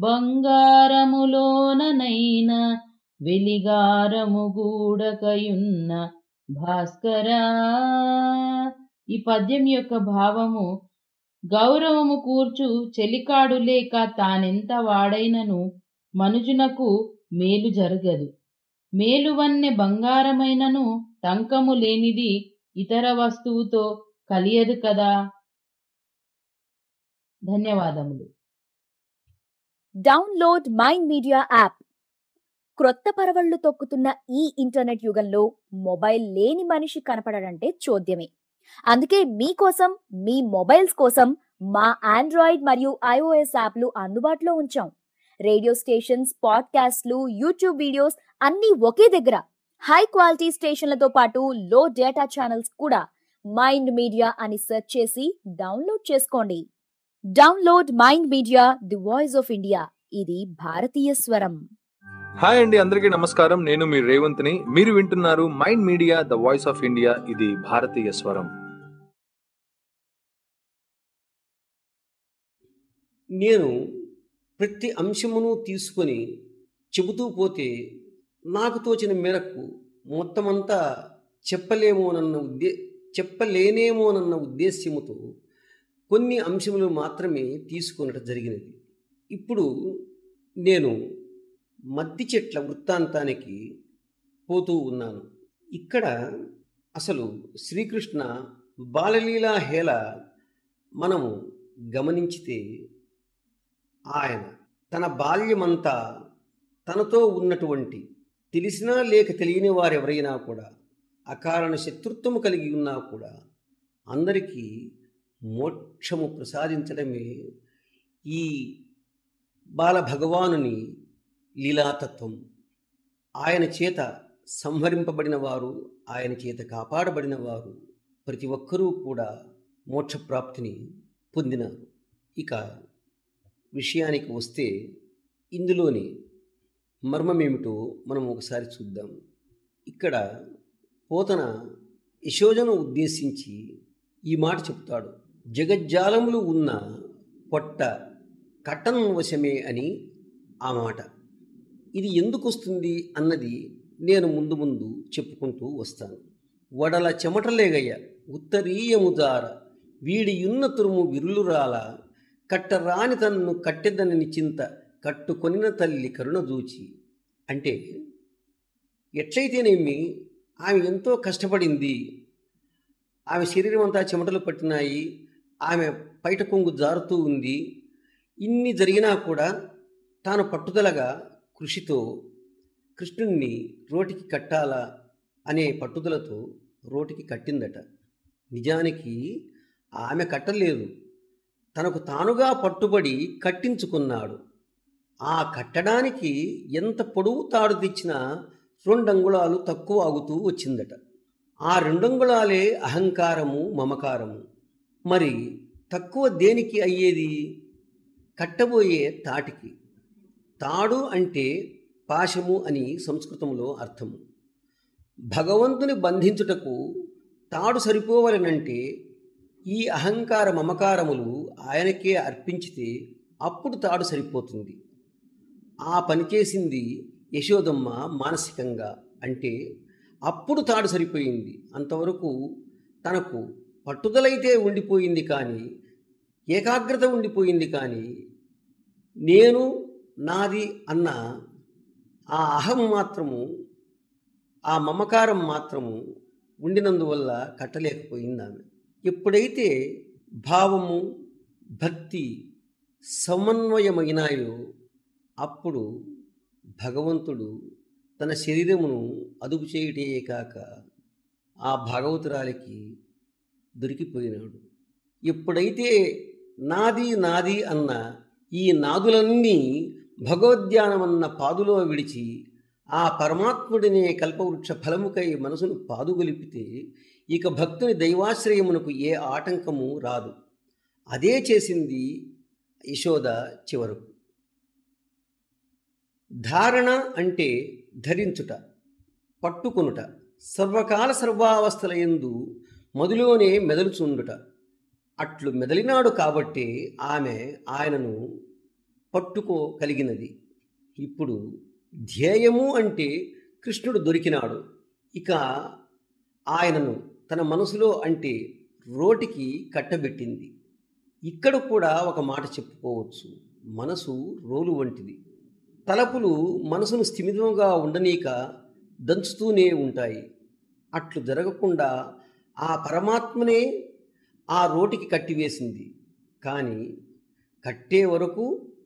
బంగారములోననైన వెలిగారము గూడకయున్న భాస్కరా ఈ పద్యం యొక్క భావము గౌరవము కూర్చు చెలికాడు లేక తానెంత వాడైనను మనుజునకు మేలు జరగదు మేలువన్నె బంగారమైనను టంకము లేనిది ఇతర వస్తువుతో కలియదు కదా ధన్యవాదములు డౌన్లోడ్ మైండ్ మీడియా యాప్ క్రొత్త పరవళ్లు తొక్కుతున్న ఈ ఇంటర్నెట్ యుగంలో మొబైల్ లేని మనిషి కనపడడంటే చూద్యమే అందుకే మీకోసం మీ మొబైల్స్ కోసం మా ఆండ్రాయిడ్ మరియు ఐఓఎస్ యాప్లు అందుబాటులో ఉంచాం రేడియో స్టేషన్స్ పాడ్కాస్ట్లు యూట్యూబ్ వీడియోస్ అన్నీ ఒకే దగ్గర హై క్వాలిటీ స్టేషన్లతో పాటు లో డేటా ఛానల్స్ కూడా మైండ్ మీడియా అని సెర్చ్ చేసి డౌన్లోడ్ చేసుకోండి download Mind Media the voice of India ఇది భారతీయ స్వరం హాయ్ అండి అందరికీ నమస్కారం నేను మీ రేవంత్ని మీరు వింటున్నారు Mind Media the voice of India ఇది భారతీయ స్వరం నేను ప్రతి అంశమును తీసుకొని చెబుతూ పోతే నాకు తోచిన మేరకు మొత్తమంతా చెప్పలేమోనన్న ఉద్దే చెప్పలేనేమోనన్న ఉద్దేశ్యముతో కొన్ని అంశములు మాత్రమే తీసుకొనటం జరిగినది ఇప్పుడు నేను మద్ది చెట్ల వృత్తాంతానికి పోతూ ఉన్నాను ఇక్కడ అసలు శ్రీకృష్ణ బాలలీలా హేళ మనము గమనించితే ఆయన తన బాల్యమంతా తనతో ఉన్నటువంటి తెలిసినా లేక తెలియని వారెవరైనా కూడా అకారణ శత్రుత్వము కలిగి ఉన్నా కూడా అందరికీ మోక్షము ప్రసాదించడమే ఈ బాల భగవానుని లీలాతత్వం ఆయన చేత సంహరింపబడిన వారు ఆయన చేత కాపాడబడిన వారు ప్రతి ఒక్కరూ కూడా మోక్షప్రాప్తిని పొందినారు ఇక విషయానికి వస్తే ఇందులోని మర్మమేమిటో మనం ఒకసారి చూద్దాం ఇక్కడ పోతన యశోజను ఉద్దేశించి ఈ మాట చెప్తాడు జగజ్జాలములు ఉన్న పొట్ట కట్టన్ వశమే అని ఆ మాట ఇది ఎందుకు వస్తుంది అన్నది నేను ముందు ముందు చెప్పుకుంటూ వస్తాను వడల చెమటలేగయ్య ఉత్తరీయముదార వీడియున్న తురుము విరులురాల కట్టరాని తన్ను కట్టెదనని చింత కట్టుకొనిన తల్లి కరుణ దూచి అంటే ఎట్లయితేనేమి ఆమె ఎంతో కష్టపడింది ఆమె శరీరం అంతా చెమటలు పట్టినాయి ఆమె పైట కొంగు జారుతూ ఉంది ఇన్ని జరిగినా కూడా తాను పట్టుదలగా కృషితో కృష్ణుణ్ణి రోటికి కట్టాలా అనే పట్టుదలతో రోటికి కట్టిందట నిజానికి ఆమె కట్టలేదు తనకు తానుగా పట్టుబడి కట్టించుకున్నాడు ఆ కట్టడానికి ఎంత పొడవు తాడు తెచ్చినా రెండంగుళాలు తక్కువ ఆగుతూ వచ్చిందట ఆ రెండంగుళాలే అహంకారము మమకారము మరి తక్కువ దేనికి అయ్యేది కట్టబోయే తాటికి తాడు అంటే పాశము అని సంస్కృతంలో అర్థము భగవంతుని బంధించుటకు తాడు సరిపోవలనంటే ఈ అహంకార మమకారములు ఆయనకే అర్పించితే అప్పుడు తాడు సరిపోతుంది ఆ పని చేసింది యశోదమ్మ మానసికంగా అంటే అప్పుడు తాడు సరిపోయింది అంతవరకు తనకు పట్టుదలైతే ఉండిపోయింది కానీ ఏకాగ్రత ఉండిపోయింది కానీ నేను నాది అన్న ఆ అహం మాత్రము ఆ మమకారం మాత్రము ఉండినందువల్ల కట్టలేకపోయింది ఆమె ఎప్పుడైతే భావము భక్తి సమన్వయమైనాయో అప్పుడు భగవంతుడు తన శరీరమును అదుపు చేయుటే కాక ఆ భాగవతురాలికి దొరికిపోయినాడు ఎప్పుడైతే నాది నాది అన్న ఈ నాదులన్నీ భగవద్ధ్యానమన్న పాదులో విడిచి ఆ పరమాత్ముడినే కల్పవృక్ష ఫలముకై మనసును పాదుగొలిపితే ఇక భక్తుని దైవాశ్రయమునకు ఏ ఆటంకము రాదు అదే చేసింది యశోద చివరకు ధారణ అంటే ధరించుట పట్టుకొనుట సర్వకాల సర్వావస్థల ఎందు మొదలులోనే మెదలుచుండుట అట్లు మెదలినాడు కాబట్టే ఆమె ఆయనను పట్టుకోగలిగినది ఇప్పుడు ధ్యేయము అంటే కృష్ణుడు దొరికినాడు ఇక ఆయనను తన మనసులో అంటే రోటికి కట్టబెట్టింది ఇక్కడ కూడా ఒక మాట చెప్పుకోవచ్చు మనసు రోలు వంటిది తలపులు మనసును స్థిమితంగా ఉండనీక దంచుతూనే ఉంటాయి అట్లు జరగకుండా ఆ పరమాత్మనే ఆ రోటికి కట్టివేసింది కానీ కట్టే వరకు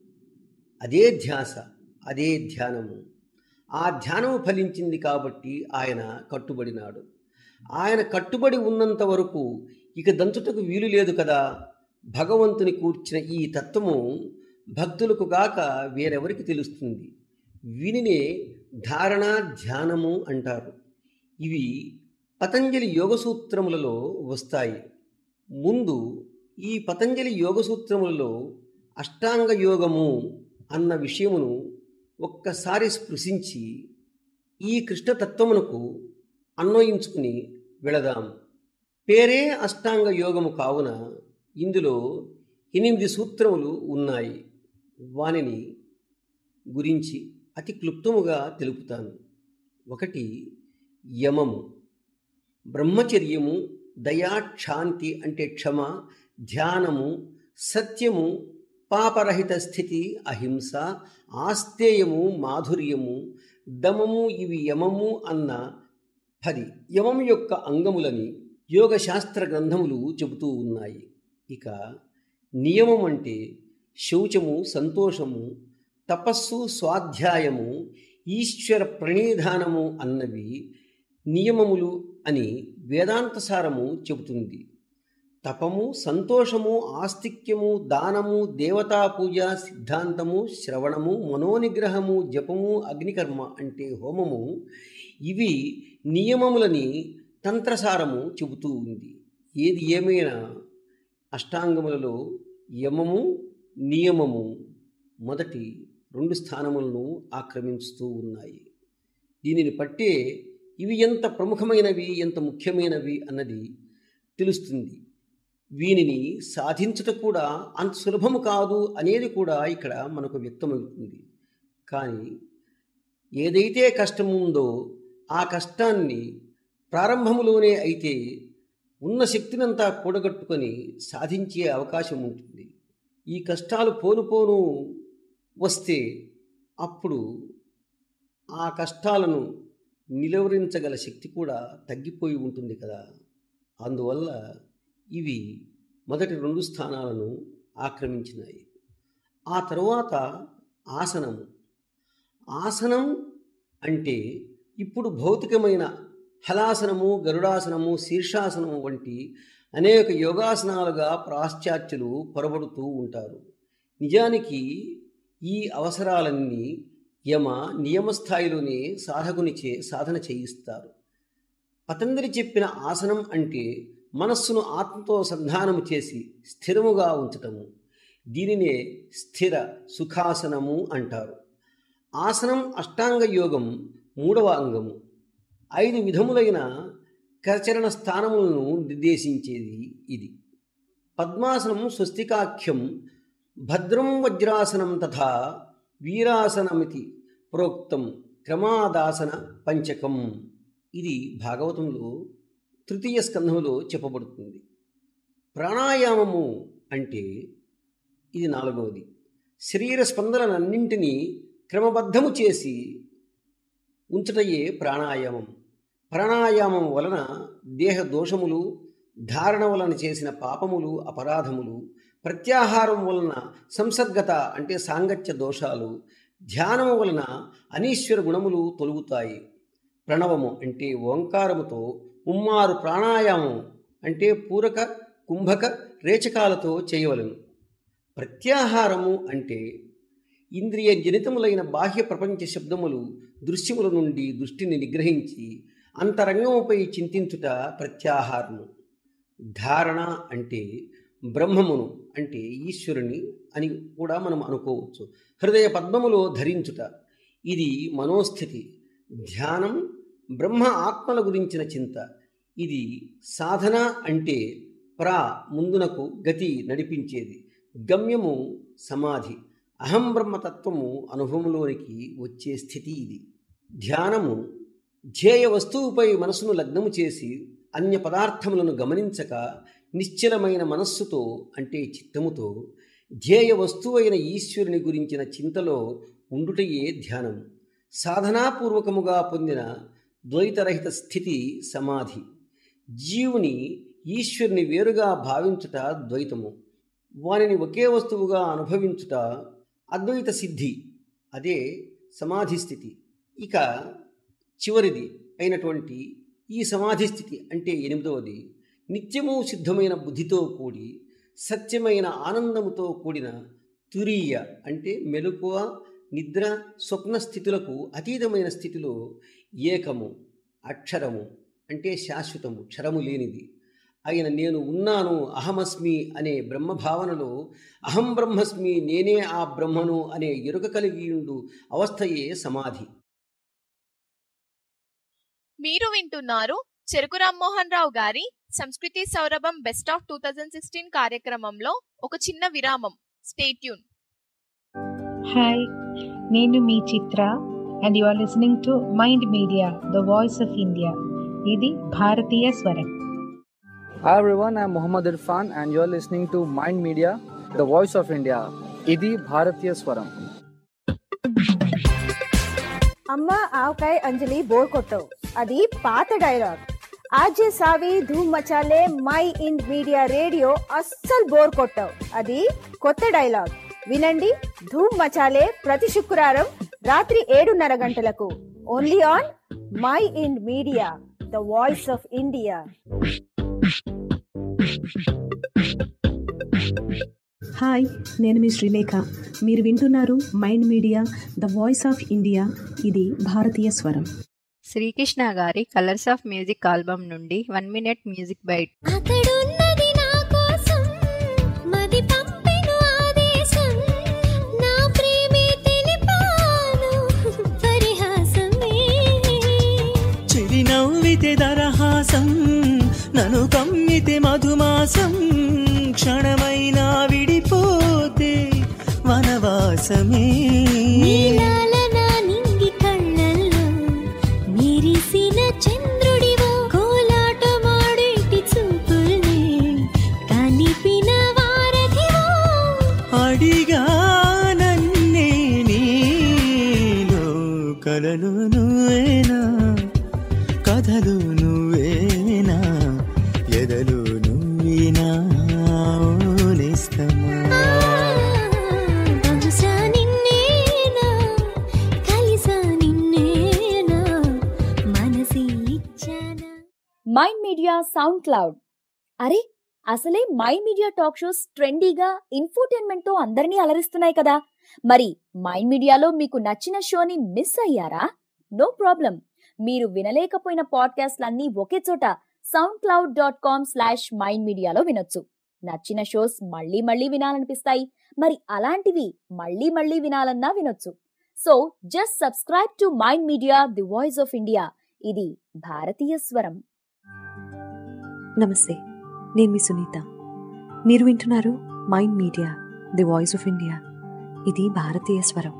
అదే ధ్యాస అదే ధ్యానము ఆ ధ్యానము ఫలించింది కాబట్టి ఆయన కట్టుబడినాడు ఆయన కట్టుబడి ఉన్నంత వరకు ఇక దంచుటకు వీలు లేదు కదా భగవంతుని కూర్చిన ఈ తత్వము భక్తులకు గాక వేరెవరికి తెలుస్తుంది వీనినే ధారణ ధ్యానము అంటారు ఇవి పతంజలి యోగ సూత్రములలో వస్తాయి ముందు ఈ పతంజలి యోగ సూత్రములలో అష్టాంగ యోగము అన్న విషయమును ఒక్కసారి స్పృశించి ఈ కృష్ణతత్వమునకు అన్వయించుకుని వెళదాం పేరే అష్టాంగ యోగము కావున ఇందులో ఎనిమిది సూత్రములు ఉన్నాయి వానిని గురించి అతి క్లుప్తముగా తెలుపుతాను ఒకటి యమము బ్రహ్మచర్యము దయాక్షాంతి అంటే క్షమ ధ్యానము సత్యము పాపరహిత స్థితి అహింస ఆస్తేయము మాధుర్యము దమము ఇవి యమము అన్న పది యమం యొక్క అంగములని యోగశాస్త్ర గ్రంథములు చెబుతూ ఉన్నాయి ఇక నియమం అంటే శౌచము సంతోషము తపస్సు స్వాధ్యాయము ఈశ్వర ప్రణిధానము అన్నవి నియమములు అని వేదాంతసారము చెబుతుంది తపము సంతోషము ఆస్తిక్యము దానము దేవతా పూజ సిద్ధాంతము శ్రవణము మనోనిగ్రహము జపము అగ్నికర్మ అంటే హోమము ఇవి నియమములని తంత్రసారము చెబుతూ ఉంది ఏది ఏమైనా అష్టాంగములలో యమము నియమము మొదటి రెండు స్థానములను ఆక్రమించుతూ ఉన్నాయి దీనిని పట్టే ఇవి ఎంత ప్రముఖమైనవి ఎంత ముఖ్యమైనవి అన్నది తెలుస్తుంది వీనిని సాధించుట కూడా అంత సులభము కాదు అనేది కూడా ఇక్కడ మనకు వ్యక్తమవుతుంది కానీ ఏదైతే కష్టం ఉందో ఆ కష్టాన్ని ప్రారంభములోనే అయితే ఉన్న శక్తినంతా కూడగట్టుకొని సాధించే అవకాశం ఉంటుంది ఈ కష్టాలు పోను పోను వస్తే అప్పుడు ఆ కష్టాలను నిలువరించగల శక్తి కూడా తగ్గిపోయి ఉంటుంది కదా అందువల్ల ఇవి మొదటి రెండు స్థానాలను ఆక్రమించినాయి ఆ తరువాత ఆసనము ఆసనం అంటే ఇప్పుడు భౌతికమైన హలాసనము గరుడాసనము శీర్షాసనము వంటి అనేక యోగాసనాలుగా పాశ్చాత్యులు పొరబడుతూ ఉంటారు నిజానికి ఈ అవసరాలన్నీ యమ నియమస్థాయిలోనే సాధకునిచే సాధన చేయిస్తారు పతంజలి చెప్పిన ఆసనం అంటే మనస్సును ఆత్మతో సంధానము చేసి స్థిరముగా ఉంచటము దీనినే స్థిర సుఖాసనము అంటారు ఆసనం అష్టాంగ యోగం మూడవ అంగము ఐదు విధములైన కరచరణ స్థానములను నిర్దేశించేది ఇది పద్మాసనం స్వస్తికాఖ్యం భద్రం వజ్రాసనం తథా వీరాసనమితి ప్రోక్తం క్రమాదాసన పంచకం ఇది భాగవతంలో తృతీయ స్కంధంలో చెప్పబడుతుంది ప్రాణాయామము అంటే ఇది నాలుగవది శరీర స్పందనలన్నింటినీ క్రమబద్ధము చేసి ఉంచటయే ప్రాణాయామం ప్రాణాయామం వలన దేహ దోషములు ధారణ వలన చేసిన పాపములు అపరాధములు ప్రత్యాహారం వలన సంసర్గత అంటే సాంగత్య దోషాలు ధ్యానము వలన అనీశ్వర గుణములు తొలుగుతాయి ప్రణవము అంటే ఓంకారముతో ముమ్మారు ప్రాణాయామం అంటే పూరక కుంభక రేచకాలతో చేయవలను ప్రత్యాహారము అంటే ఇంద్రియ జనితములైన బాహ్య ప్రపంచ శబ్దములు దృశ్యముల నుండి దృష్టిని నిగ్రహించి అంతరంగముపై చింతించుట ప్రత్యాహారము ధారణ అంటే బ్రహ్మమును అంటే ఈశ్వరుని అని కూడా మనం అనుకోవచ్చు హృదయ పద్మములో ధరించుట ఇది మనోస్థితి ధ్యానం బ్రహ్మ ఆత్మల గురించిన చింత ఇది సాధన అంటే ప్రా ముందునకు గతి నడిపించేది గమ్యము సమాధి అహం బ్రహ్మతత్వము అనుభవంలోనికి వచ్చే స్థితి ఇది ధ్యానము ధ్యేయ వస్తువుపై మనసును లగ్నము చేసి అన్య పదార్థములను గమనించక నిశ్చలమైన మనస్సుతో అంటే చిత్తముతో ధ్యేయ వస్తువైన ఈశ్వరుని గురించిన చింతలో ఉండుటయే ధ్యానం సాధనాపూర్వకముగా పొందిన ద్వైతరహిత స్థితి సమాధి జీవుని ఈశ్వరుని వేరుగా భావించుట ద్వైతము వానిని ఒకే వస్తువుగా అనుభవించుట అద్వైత సిద్ధి అదే సమాధి స్థితి ఇక చివరిది అయినటువంటి ఈ సమాధి స్థితి అంటే ఎనిమిదవది నిత్యము సిద్ధమైన బుద్ధితో కూడి సత్యమైన ఆనందముతో కూడిన తురీయ అంటే మెలకువ నిద్ర స్వప్న స్థితులకు అతీతమైన స్థితిలో ఏకము అక్షరము అంటే శాశ్వతము క్షరము లేనిది అయిన నేను ఉన్నాను అహమస్మి అనే బ్రహ్మభావనలో అహం బ్రహ్మస్మి నేనే ఆ బ్రహ్మను అనే ఎరుక కలిగియుండు అవస్థయే సమాధి మీరు వింటున్నారు చెరుకు రామ్మోహన్ రావు గారి సంస్కృతి సౌరభం best of two thousand sixteen కార్యక్రమంలో ఒక చిన్న విరామం స్టేట్యూన్ హాయ్ నేను మీ Chitra and you are listening to Mind Media the voice of India ఇది భారతీయ స్వరం Hi everyone, I'm Muhammad Irfan and you're listening to Mind Media, the voice of India. ఇది భారతీయ స్వరం అమ్మ ఆవకాయ అంజలి బోర్ కొట్టవు అది పాత డైలాగ్ ఆజే సావి ధూమ్ మచాలే మై ఇండ్ మీడియా రేడియో అస్సలు బోర్ కొట్టవు అది కొత్త డైలాగ్ వినండి ధూమ్ మచాలే ప్రతి శుక్రవారం రాత్రి ఏడున్నర గంటలకు only on Mind Media the voice of India hi నేను మీ శ్రీలేఖ మీరు వింటున్నారు Mind Media the voice of India ఇది భారతీయ స్వరం శ్రీకృష్ణ గారి కలర్స్ ఆఫ్ మ్యూజిక్ ఆల్బమ్ నుండి వన్ మినిట్ మ్యూజిక్ బైట్ అక్కడున్నది నా కోసం మది పంపెను ఆదేశం నా ప్రేమే తెలిపాను పరిహాసమే చిరునవ్వితే దరహాసం నన్ను కమ్మితే మధుమాసం క్షణమైనా విడిపోతే వనవాసమే నీలాల నా నింగి కళ్ళల్లో మెరిసిన చంద్రుడివో కోలాటమాడేటి చూపుల్ని కనిపిన వారధివో అడిగా నన్నే నీలో కలలు నువ్వేనా కథలు నువ్వేనా ఎదలు నువ్వేనా ఓనేస్తమా బహుశా నిన్నేనా కలిసా నిన్నేనా మనసి ఇచ్చానా మైండ్ మీడియా సౌండ్ క్లౌడ్ అరే అసలే మైండ్ మీడియా టాక్ షోస్ ట్రెండీగా ఇన్ఫోటైన్మెంట్ తో అందరినీ అలరిస్తున్నాయి కదా మరి మైండ్ మీడియాలో మీకు నచ్చిన షోని మిస్ అయ్యారా నో ప్రాబ్లం మీరు వినలేకపోయిన పాడ్కాస్ట్లన్నీ ఒకే చోట SoundCloud dot com slash Mind మీడియాలో వినొచ్చు నచ్చిన షోస్ మళ్ళీ మళ్ళీ వినాలనిపిస్తాయి మరి అలాంటివి మళ్ళీ మళ్ళీ వినాలన్నా వినొచ్చు so just subscribe to Mind Media the voice of India ఇది భారతీయ స్వరం నమస్తే నేను మీ సునీత మీరు వింటున్నారు Mind Media the voice of India ఇది భారతీయ స్వరం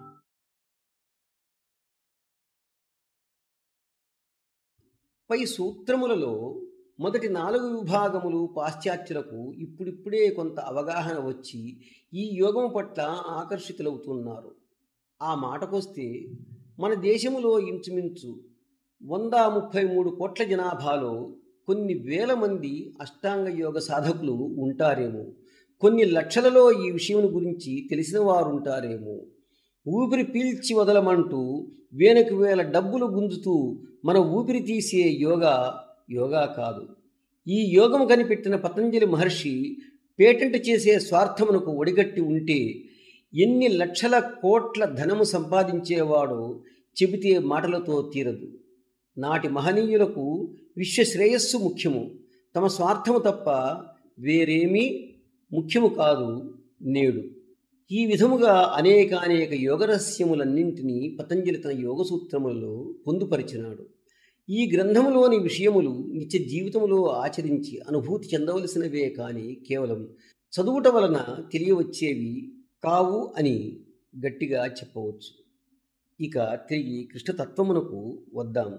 పై సూత్రములలో మొదటి నాలుగు విభాగములు పాశ్చాత్యులకు ఇప్పుడిప్పుడే కొంత అవగాహన వచ్చి ఈ యోగము పట్ల ఆకర్షితులవుతున్నారు ఆ మాటకొస్తే మన దేశములో ఇంచుమించు వంద ముప్పై మూడు కోట్ల జనాభాలో కొన్ని వేల మంది అష్టాంగ యోగ సాధకులు ఉంటారేమో కొన్ని లక్షలలో ఈ విషయం గురించి తెలిసిన వారు ఉంటారేమో ఊపిరి పీల్చి వదలమంటూ వేలకు వేల డబ్బులు గుంజుతూ మన ఊపిరి తీసే యోగా యోగా కాదు ఈ యోగం కనిపెట్టిన పతంజలి మహర్షి పేటెంట్ చేసే స్వార్థమునకు ఒడిగట్టి ఉంటే ఎన్ని లక్షల కోట్ల ధనము సంపాదించేవాడో చెబితే మాటలతో తీరదు నాటి మహనీయులకు విశ్వశ్రేయస్సు ముఖ్యము తమ స్వార్థము తప్ప వేరేమీ ముఖ్యము కాదు నేడు ఈ విధముగా అనేక అనేక యోగరహస్యములన్నింటినీ పతంజలి తన యోగ సూత్రములలో పొందుపరిచినాడు ఈ గ్రంథములోని విషయములు నిత్య జీవితములో ఆచరించి అనుభూతి చెందవలసినవే కానీ కేవలం చదువుట వలన తెలియవచ్చేవి కావు అని గట్టిగా చెప్పవచ్చు ఇక తిరిగి కృష్ణతత్వమునకు వద్దాము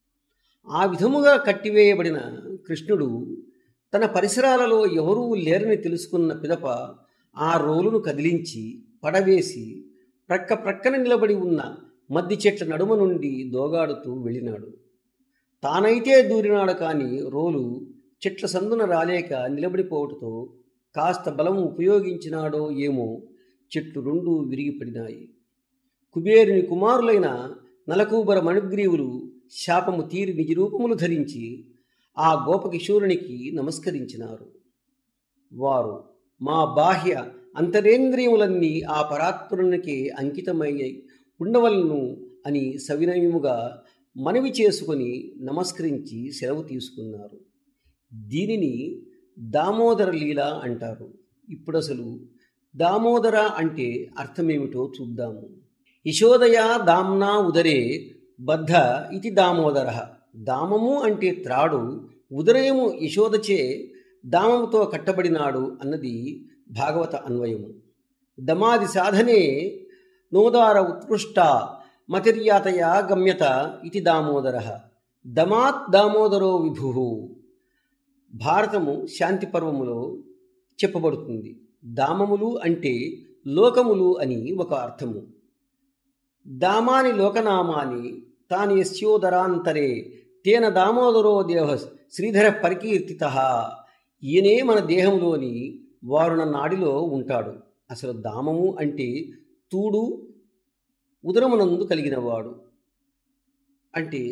ఆ విధముగా కట్టివేయబడిన కృష్ణుడు తన పరిసరాలలో ఎవరూ లేరని తెలుసుకున్న పిదప ఆ రోలును కదిలించి పడవేసి ప్రక్క ప్రక్కన నిలబడి ఉన్న మద్ది చెట్ల నడుమ నుండి దోగాడుతూ వెళ్ళినాడు తానైతే దూరినాడు కాని రోలు చెట్ల సందున రాలేక నిలబడిపోవటతో కాస్త బలం ఉపయోగించినాడో ఏమో చెట్లు రెండూ విరిగిపడినాయి కుబేరుని కుమారులైన నలకూబర మణుగ్రీవులు శాపము తీరి నిజ రూపములు ధరించి ఆ గోపకిశోరునికి నమస్కరించినారు వారు మా బాహ్య అంతరేంద్రియములన్నీ ఆ పరాత్పరునికి అంకితమై ఉండవలను అని సవినయముగా మనవి చేసుకొని నమస్కరించి సెలవు తీసుకున్నారు దీనిని దామోదర లీల అంటారు ఇప్పుడు అసలు దామోదర అంటే అర్థమేమిటో చూద్దాము యశోదయ దామ్నా ఉదరే బద్ధ ఇది దామోదర దామము అంటే త్రాడు ఉదరయము యశోదచే దామముతో కట్టబడినాడు అన్నది భాగవత అన్వయము దమాది సాధనే నోదార ఉత్కృష్ట మతిర్యాతయా గమ్యత ఇది దామోదర దమాత్ దామోదరో విభు భారతము శాంతి పర్వములో చెప్పబడుతుంది దామములు అంటే లోకములు అని ఒక అర్థము దామాని లోకనామాని తాని యస్యోదరాంతరే తేన దామోదరో దేవ శ్రీధర పరికీర్తిత ఈయనే మన దేహంలోని వారున నాడిలో ఉంటాడు అసలు దామము అంటే తూడు ఉదరమునందు కలిగినవాడు అంటే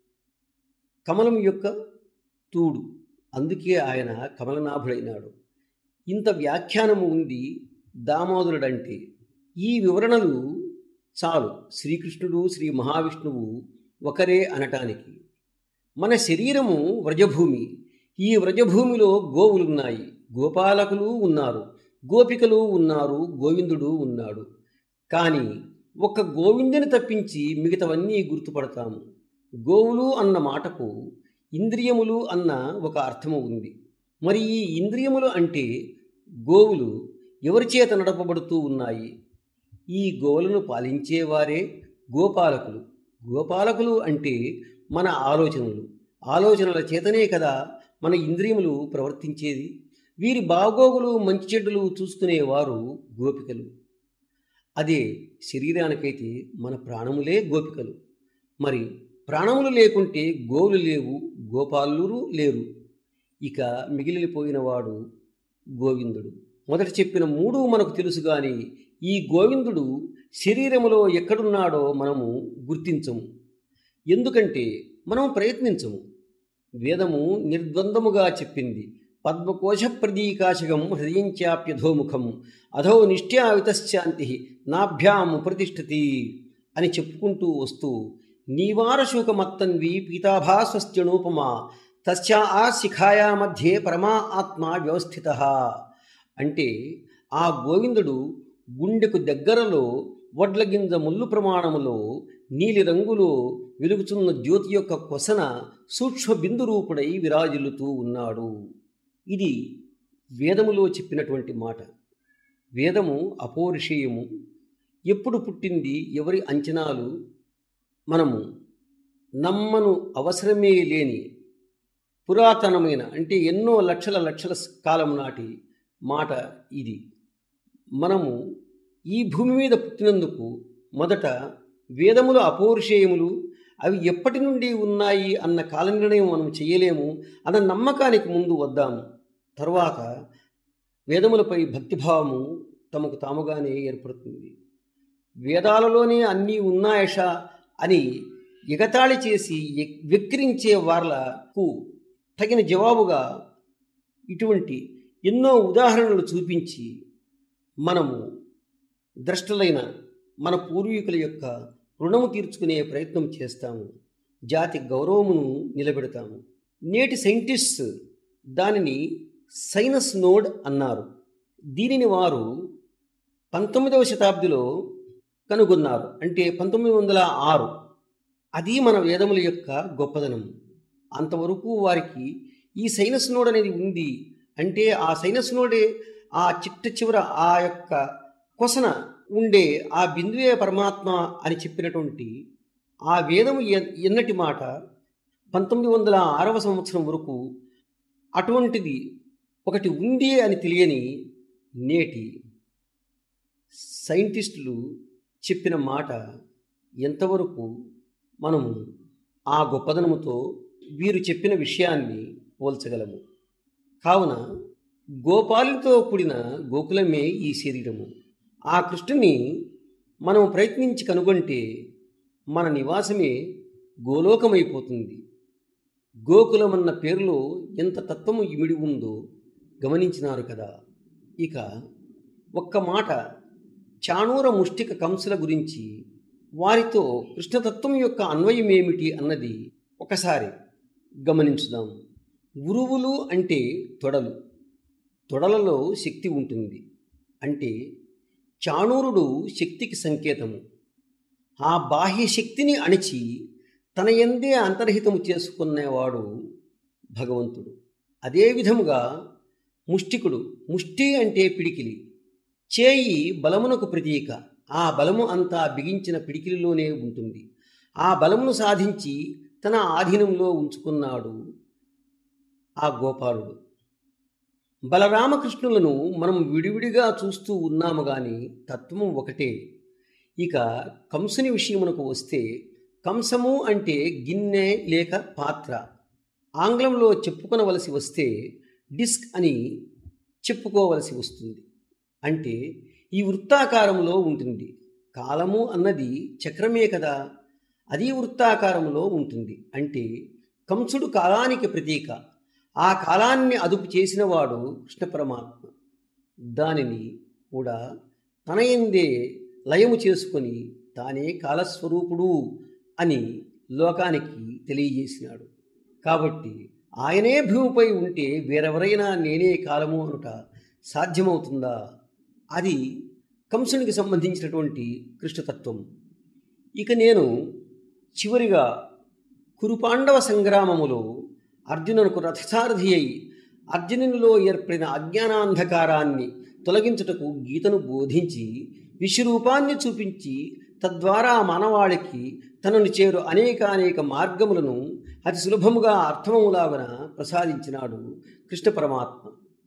కమలం యొక్క తూడు అందుకే ఆయన కమలనాభుడైనాడు ఇంత వ్యాఖ్యానము ఉంది దామోదరుడంటే ఈ వివరణలు చాలు శ్రీకృష్ణుడు శ్రీ మహావిష్ణువు ఒకరే అనటానికి మన శరీరము వ్రజభూమి ఈ వ్రజభూమిలో గోవులున్నాయి గోపాలకులు ఉన్నారు గోపికలు ఉన్నారు గోవిందుడు ఉన్నాడు కానీ ఒక్క గోవిందుని తప్పించి మిగతావన్నీ గుర్తుపడతాము గోవులు అన్న మాటకు ఇంద్రియములు అన్న ఒక అర్థము ఉంది మరి ఈ ఇంద్రియములు అంటే గోవులు ఎవరి చేత నడపబడుతూ ఉన్నాయి ఈ గోవులను పాలించేవారే గోపాలకులు గోపాలకులు అంటే మన ఆలోచనలు ఆలోచనల చేతనే కదా మన ఇంద్రియములు ప్రవర్తించేది వీరి బాగోగులు మంచి చెడ్డలు చూసుకునేవారు గోపికలు అదే శరీరానికైతే మన ప్రాణములే గోపికలు మరి ప్రాణములు లేకుంటే గోవులు లేవు గోపాలురు లేరు ఇక మిగిలిపోయినవాడు గోవిందుడు మొదట చెప్పిన మూడు మనకు తెలుసు కానీ ఈ గోవిందుడు శరీరములో ఎక్కడున్నాడో మనము గుర్తించము ఎందుకంటే మనం ప్రయత్నించము వేదము నిర్ద్వందముగా చెప్పింది పద్మకోశ ప్రదీకాశకం హృదయంచాప్యధోముఖం అధో నిష్ట్యా వితశ్చాంతి నాభ్యాం ప్రతిష్ఠతి అని చెప్పుకుంటూ వస్తూ నీవారశూకమత్తన్వి పీతాభాస్వస్త్యనూపమా తస్యా ఆ శిఖాయా మధ్యే పరమా ఆత్మ వ్యవస్థిత అంటే ఆ గోవిందుడు గుండెకు దగ్గరలో వడ్లగింజ ముల్లు ప్రమాణములో నీలి రంగులో వెలుగుతున్న జ్యోతి యొక్క కొసన సూక్ష్మ బిందు రూపుడై విరాజిల్లుతూ ఉన్నాడు ఇది వేదములో చెప్పినటువంటి మాట వేదము అపౌరుషేయము ఎప్పుడు పుట్టింది ఎవరి అంచనాలు మనము నమ్మను అవసరమే లేని పురాతనమైన అంటే ఎన్నో లక్షల లక్షల కాలం నాటి మాట ఇది మనము ఈ భూమి మీద పుట్టినందుకు మొదట వేదములు అపౌరుషేయములు అవి ఎప్పటి నుండి ఉన్నాయి అన్న కాల నిర్ణయం మనం చేయలేము అన్న నమ్మకానికి ముందు వద్దాము తర్వాత వేదములపై భక్తిభావము తమకు తాముగానే ఏర్పడుతుంది వేదాలలోనే అన్నీ ఉన్నాయష అని ఎగతాళి చేసి ఎక్- వెక్కిరించే వాళ్ళకు తగిన జవాబుగా ఇటువంటి ఎన్నో ఉదాహరణలు చూపించి మనము ద్రష్టలైన మన పూర్వీకుల యొక్క రుణము తీర్చుకునే ప్రయత్నం చేస్తాము జాతి గౌరవమును నిలబెడతాము నేటి సైంటిస్ట్స్ దానిని సైనస్ నోడ్ అన్నారు దీనిని వారు పంతొమ్మిదవ శతాబ్దిలో కనుగొన్నారు అంటే పంతొమ్మిది వందల ఆరు అది మన వేదముల యొక్క గొప్పదనం అంతవరకు వారికి ఈ సైనస్ నోడ్ అనేది ఉంది అంటే ఆ సైనస్ నోడే ఆ చిట్ట చివర ఆ యొక్క కొసన ఉండే ఆ బిందువే పరమాత్మ అని చెప్పినటువంటి ఆ వేదము ఎ- ఎన్నటి మాట పంతొమ్మిది వందల ఆరవ సంవత్సరం వరకు అటువంటిది ఒకటి ఉంది అని తెలియని నేటి సైంటిస్టులు చెప్పిన మాట ఎంతవరకు మనము ఆ గొప్పదనముతో వీరు చెప్పిన విషయాన్ని పోల్చగలము కావున గోపాలుతో కూడిన గోకులమే ఈ శరీరము ఆ కృష్ణుని మనం ప్రయత్నించి కనుగొంటే మన నివాసమే గోలోకమైపోతుంది గోకులమన్న పేరులో ఎంత తత్వము ఇమిడి ఉందో గమనించినారు కదా ఇక ఒక్క మాట చాణూర ముష్టిక కంసుల గురించి వారితో కృష్ణతత్వం యొక్క అన్వయం ఏమిటి అన్నది ఒకసారి గమనించుదాం గురువులు అంటే తొడలు తొడలలో శక్తి ఉంటుంది అంటే చాణూరుడు శక్తికి సంకేతము ఆ బాహ్య శక్తిని అణిచి తన ఎందే అంతర్హితము చేసుకునేవాడు భగవంతుడు అదే విధముగా ముష్టికుడు ముష్టి అంటే పిడికిలి చేయి బలమునకు ప్రతీక ఆ బలము అంతా బిగించిన పిడికిలిలోనే ఉంటుంది ఆ బలమును సాధించి తన ఆధీనంలో ఉంచుకున్నాడు ఆ గోపాలుడు బలరామకృష్ణులను మనం విడివిడిగా చూస్తూ ఉన్నాము గాని తత్వము ఒకటే ఇక కంసుని విషయమునకు వస్తే కంసము అంటే గిన్నె లేక పాత్ర ఆంగ్లంలో చెప్పుకొనవలసి వస్తే డిస్క్ అని చెప్పుకోవలసి వస్తుంది అంటే ఈ వృత్తాకారంలో ఉంటుంది కాలము అన్నది చక్రమే కదా అది వృత్తాకారంలో ఉంటుంది అంటే కంసుడు కాలానికి ప్రతీక ఆ కాలాన్ని అదుపు చేసినవాడు కృష్ణ పరమాత్మ దానిని కూడా తన ఎందే లయము చేసుకొని తానే కాలస్వరూపుడు అని లోకానికి తెలియజేసినాడు కాబట్టి ఆయనే భూమిపై ఉంటే వేరెవరైనా నేనే కాలము అనుట సాధ్యమవుతుందా అది కంసునికి సంబంధించినటువంటి కృష్ణతత్వం ఇక నేను చివరిగా కురుపాండవ సంగ్రామములో అర్జునునకు రథసారథి అయి అర్జునునిలో ఏర్పడిన అజ్ఞానాంధకారాన్ని తొలగించుటకు గీతను బోధించి విశ్వరూపాన్ని చూపించి తద్వారా మానవాళికి తనను చేరు అనేక అనేక మార్గములను అతి సులభముగా అర్థమములాగన ప్రసాదించినాడు కృష్ణ పరమాత్మ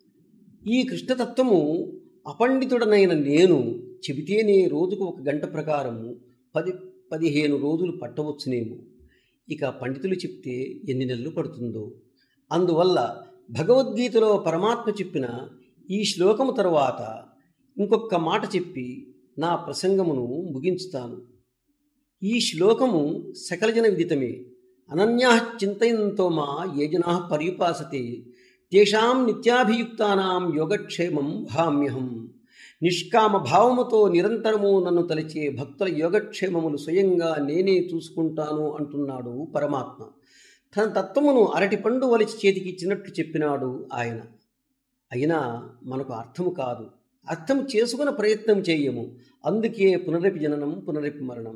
ఈ కృష్ణతత్వము అపండితుడనైన నేను చెబితేనే రోజుకు ఒక గంట ప్రకారము పది పదిహేను రోజులు పట్టవచ్చునేమో ఇక పండితులు చెప్తే ఎన్ని నెలలు పడుతుందో అందువల్ల భగవద్గీతలో పరమాత్మ చెప్పిన ఈ శ్లోకము తరువాత ఇంకొక మాట చెప్పి నా ప్రసంగమును ముగించుతాను ఈ శ్లోకము సకలజన విదితమే అనన్యా చింతయంతో మా ఏ జనా పర్యుపాసతే తేషాం నిత్యాభియుక్తానాం యోగక్షేమం భామ్యహం నిష్కామ భావముతో నిరంతరము నన్ను తలిచే భక్తుల యోగక్షేమములు స్వయంగా నేనే చూసుకుంటాను అంటున్నాడు పరమాత్మ తన తత్వమును అరటిపండు వలిచి చేతికి ఇచ్చినట్లు చెప్పినాడు ఆయన అయినా మనకు అర్థము కాదు అర్థం చేసుకున్న ప్రయత్నం చేయము అందుకే పునరపి జననం పునరపి మరణం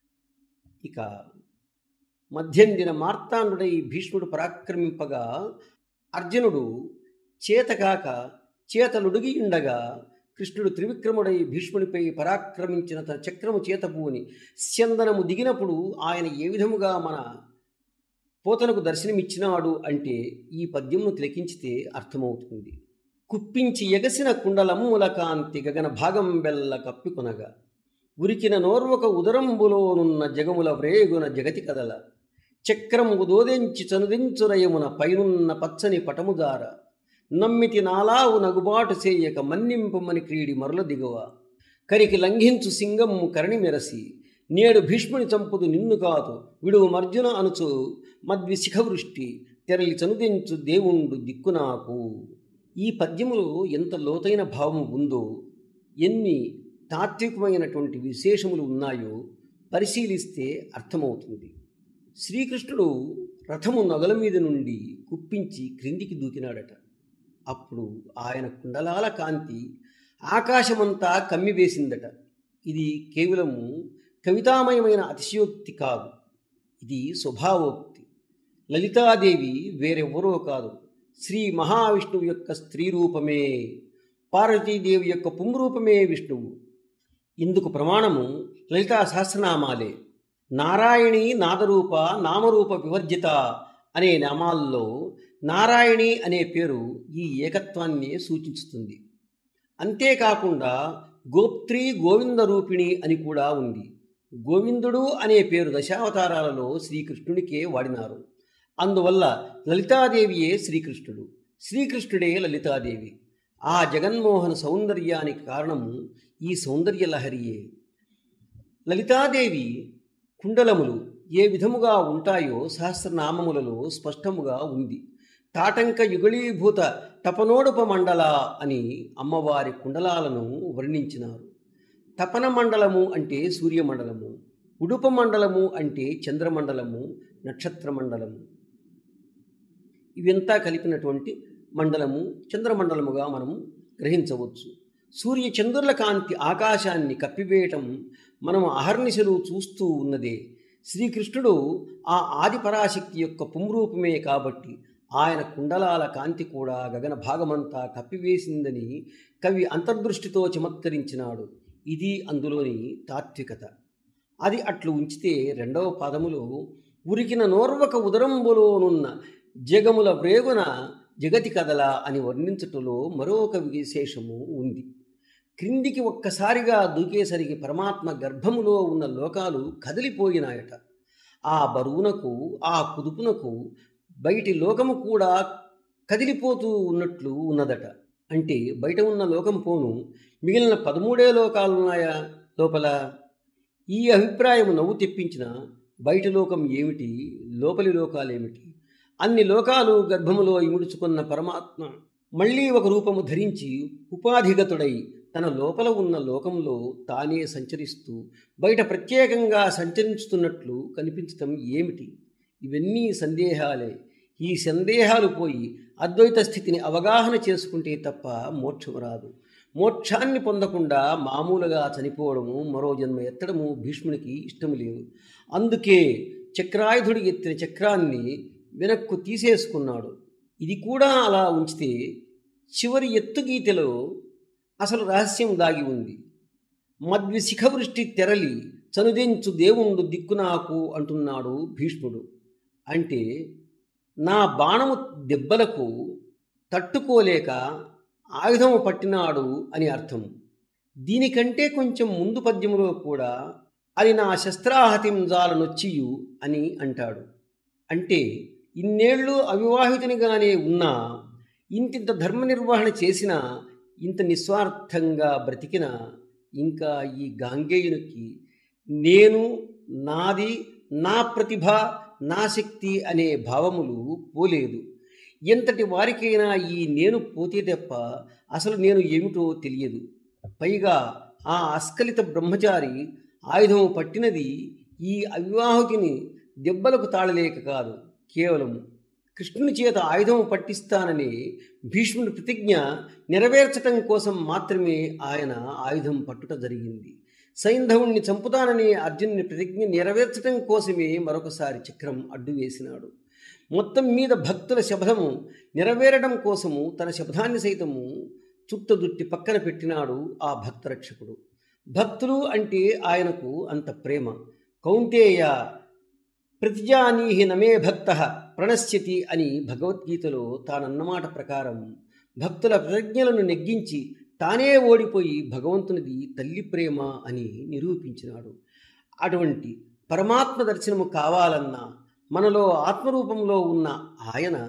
ఇక మధ్యందిన మార్తాండుడై భీష్ముడు పరాక్రమింపగా అర్జునుడు చేతకాక చేతలుడిగి ఉండగా కృష్ణుడు త్రివిక్రముడై భీష్ముడిపై పరాక్రమించిన తన చక్రము చేతపూని స్యందనము దిగినప్పుడు ఆయన ఏ విధముగా మన పోతనకు దర్శనమిచ్చినాడు అంటే ఈ పద్యమును తిలకించితే అర్థమవుతుంది కుప్పించి ఎగసిన కుండలమ్ముల కాంతి గగన భాగం బెల్ల కప్పికొనగా ఉరికిన నోర్వక ఉదరంబులోనున్న జగముల వ్రేగున జగతి కదల చక్రము దోదెంచి చనుదించురయమున పైనున్న పచ్చని పటముదార నమ్మితి నాలావు నగుబాటు చేయక మన్నింపమని క్రీడి మరుల దిగువ కరికి లంఘించు సింగమ్ము కరణి మెరసి నేడు భీష్ముని చంపుదు నిన్ను కాదు విడువు మర్జున అనుచు మద్విశిఖవృష్టి తెరలి చనుదెంచు దేవుండు దిక్కు నాకు ఈ పద్యములో ఎంత లోతైన భావం ఉందో ఎన్ని తాత్వికమైనటువంటి విశేషములు ఉన్నాయో పరిశీలిస్తే అర్థమవుతుంది శ్రీకృష్ణుడు రథము నగల మీద నుండి కుప్పించి క్రిందికి దూకినాడట అప్పుడు ఆయన కుండలాల కాంతి ఆకాశమంతా కమ్మివేసిందట ఇది కేవలము కవితామయమైన అతిశయోక్తి కాదు ఇది స్వభావోక్తి లలితాదేవి వేరెవ్వరో కాదు శ్రీ మహావిష్ణువు యొక్క స్త్రీ రూపమే పార్వతీదేవి యొక్క పుంరూపమే విష్ణువు ఇందుకు ప్రమాణము లలితా సహస్రనామాలే నారాయణి నాదరూప నామరూప వివర్జిత అనే నామాల్లో నారాయణి అనే పేరు ఈ ఏకత్వాన్ని సూచిస్తుంది అంతేకాకుండా గోప్త్రి గోవింద రూపిణి అని కూడా ఉంది గోవిందుడు అనే పేరు దశావతారాలలో శ్రీకృష్ణునికే వాడినారు అందువల్ల లలితాదేవియే శ్రీకృష్ణుడు శ్రీకృష్ణుడే లలితాదేవి ఆ జగన్మోహన సౌందర్యానికి కారణము ఈ సౌందర్య లహరియే లలితాదేవి కుండలములు ఏ విధముగా ఉంటాయో సహస్రనామములలో స్పష్టముగా ఉంది తాటంక యుగళీభూత తపనోడుప మండల అని అమ్మవారి కుండలాలను వర్ణించినారు తపన మండలము అంటే సూర్యమండలము ఉడుప మండలము అంటే చంద్రమండలము నక్షత్ర మండలము ఇవంతా కలిపినటువంటి మండలము చంద్రమండలముగా మనము గ్రహించవచ్చు సూర్య చంద్రుల కాంతి ఆకాశాన్ని కప్పివేయటం మనం అహర్నిశలు చూస్తూ ఉన్నదే శ్రీకృష్ణుడు ఆ ఆది పరాశక్తి యొక్క పుంరూపమే కాబట్టి ఆయన కుండలాల కాంతి కూడా గగన భాగమంతా కప్పివేసిందని కవి అంతర్దృష్టితో చమత్కరించినాడు ఇది అందులోని తాత్వికత అది అట్లు ఉంచితే రెండవ పదములో ఉరికిన నోర్వక ఉదరంబులోనున్న జగముల వ్రేగున జగతి కదల అని వర్ణించుటలో మరొక విశేషము ఉంది క్రిందికి ఒక్కసారిగా దూకేసరికి పరమాత్మ గర్భములో ఉన్న లోకాలు కదిలిపోయినాయట ఆ బరువునకు ఆ కుదుపునకు బయటి లోకము కూడా కదిలిపోతూ ఉన్నట్లు ఉన్నదట అంటే బయట ఉన్న లోకం పోను మిగిలిన పదమూడే లోకాలున్నాయా లోపల ఈ అభిప్రాయం నవ్వు తెప్పించిన బయట లోకం ఏమిటి లోపలి లోకాలేమిటి అన్ని లోకాలు గర్భములో ఇముడుచుకున్న పరమాత్మ మళ్ళీ ఒక రూపము ధరించి ఉపాధిగతుడై తన లోపల ఉన్న లోకంలో తానే సంచరిస్తూ బయట ప్రత్యేకంగా సంచరించుతున్నట్లు కనిపించటం ఏమిటి ఇవన్నీ సందేహాలే ఈ సందేహాలు పోయి అద్వైత స్థితిని అవగాహన చేసుకుంటే తప్ప మోక్షం రాదు మోక్షాన్ని పొందకుండా మామూలుగా చనిపోవడము మరో జన్మ ఎత్తడము భీష్మునికి ఇష్టం లేదు అందుకే చక్రాయుధుడి ఎత్తిన చక్రాన్ని వెనక్కు తీసేసుకున్నాడు ఇది కూడా అలా ఉంచితే చివరి ఎత్తుగీతలో అసలు రహస్యం దాగి ఉంది మద్విశిఖవృష్టి తెరలి చనుదెంచు దేవుండు దిక్కు నాకు అంటున్నాడు భీష్ముడు అంటే నా బాణము దెబ్బలకు తట్టుకోలేక ఆయుధము పట్టినాడు అని అర్థం దీనికంటే కొంచెం ముందు పద్యములో కూడా అది నా శస్త్రాహతింజాలనొచ్చియు అని అంటాడు అంటే ఇన్నేళ్ళు అవివాహితునిగానే ఉన్నా ఇంతింత ధర్మ నిర్వహణ చేసినా ఇంత నిస్వార్థంగా బ్రతికిన ఇంకా ఈ గాంగేయునికి నేను నాది నా ప్రతిభ నా శక్తి అనే భావములు పోలేదు ఎంతటి వారికైనా ఈ నేను పోతే తప్ప అసలు నేను ఏమిటో తెలియదు పైగా ఆ అస్కలిత బ్రహ్మచారి ఆయుధము పట్టినది ఈ అవివాహకుని దెబ్బలకు తాళలేక కాదు కేవలం కృష్ణుని చేత ఆయుధం పట్టిస్తానని భీష్ముడి ప్రతిజ్ఞ నెరవేర్చటం కోసం మాత్రమే ఆయన ఆయుధం పట్టుట జరిగింది సైంధవుణ్ణి చంపుతానని అర్జునుని ప్రతిజ్ఞ నెరవేర్చటం కోసమే మరొకసారి చక్రం అడ్డు వేసినాడు మొత్తం మీద భక్తుల శబ్దము నెరవేరడం కోసము తన శబ్దాన్ని సైతము చుట్టదుట్టి పక్కన పెట్టినాడు ఆ భక్తరక్షకుడు భక్తులు అంటే ఆయనకు అంత ప్రేమ కౌంతేయ ప్రతిజానీహి నమే భక్త ప్రణశ్యతి అని భగవద్గీతలో తానన్నమాట ప్రకారం భక్తుల ప్రజ్ఞలను నెగ్గించి తానే ఓడిపోయి భగవంతునిది తల్లి ప్రేమ అని నిరూపించినాడు అటువంటి పరమాత్మ దర్శనము కావాలన్నా మనలో ఆత్మరూపంలో ఉన్న ఆయన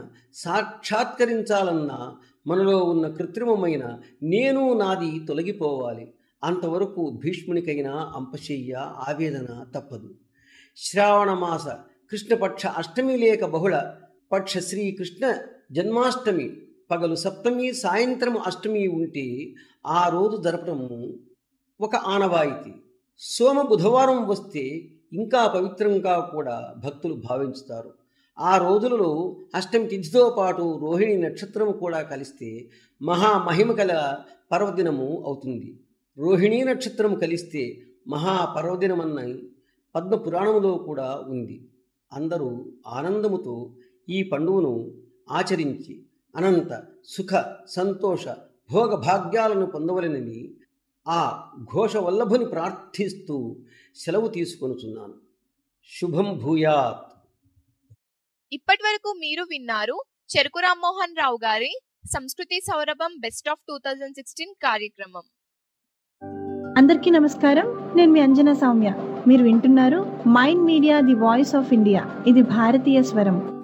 సాక్షాత్కరించాలన్నా మనలో ఉన్న కృత్రిమమైన నేను నాది తొలగిపోవాలి అంతవరకు భీష్మునికైనా అంపశయ్య ఆవేదన తప్పదు శ్రావణమాస కృష్ణపక్ష అష్టమి లేక బహుళ పక్ష శ్రీకృష్ణ జన్మాష్టమి పగలు సప్తమి సాయంత్రం అష్టమి ఉంటే ఆ రోజు జరపడం ఒక ఆనవాయితీ సోమ బుధవారం వస్తే ఇంకా పవిత్రంగా కూడా భక్తులు భావించుతారు ఆ రోజులలో అష్టమి తిథితో పాటు రోహిణి నక్షత్రం కూడా కలిస్తే మహామహిమ గల పర్వదినము అవుతుంది రోహిణీ నక్షత్రం కలిస్తే మహాపర్వదినమన్న పద్మ పురాణంలో కూడా ఉంది అందరూ ఆనందముతో ఈ పండుగను ఆచరించి అనంత సుఖ సంతోష భోగ భాగ్యాలను పొందవలనని ఆ ఘోష వల్లభుని ప్రార్థిస్తూ సెలవు తీసుకొనుచున్నాను శుభం భూయాత్ ఇప్పటి వరకు మీరు విన్నారు చెరుకు రామ్మోహన్ రావు గారి సంస్కృతి సౌరభం best of two thousand sixteen కార్యక్రమం అందరికీ నమస్కారం నేను మీ అంజనా సౌమ్య మీరు వింటున్నారు Mind Media the voice of India ఇది భారతీయ స్వరం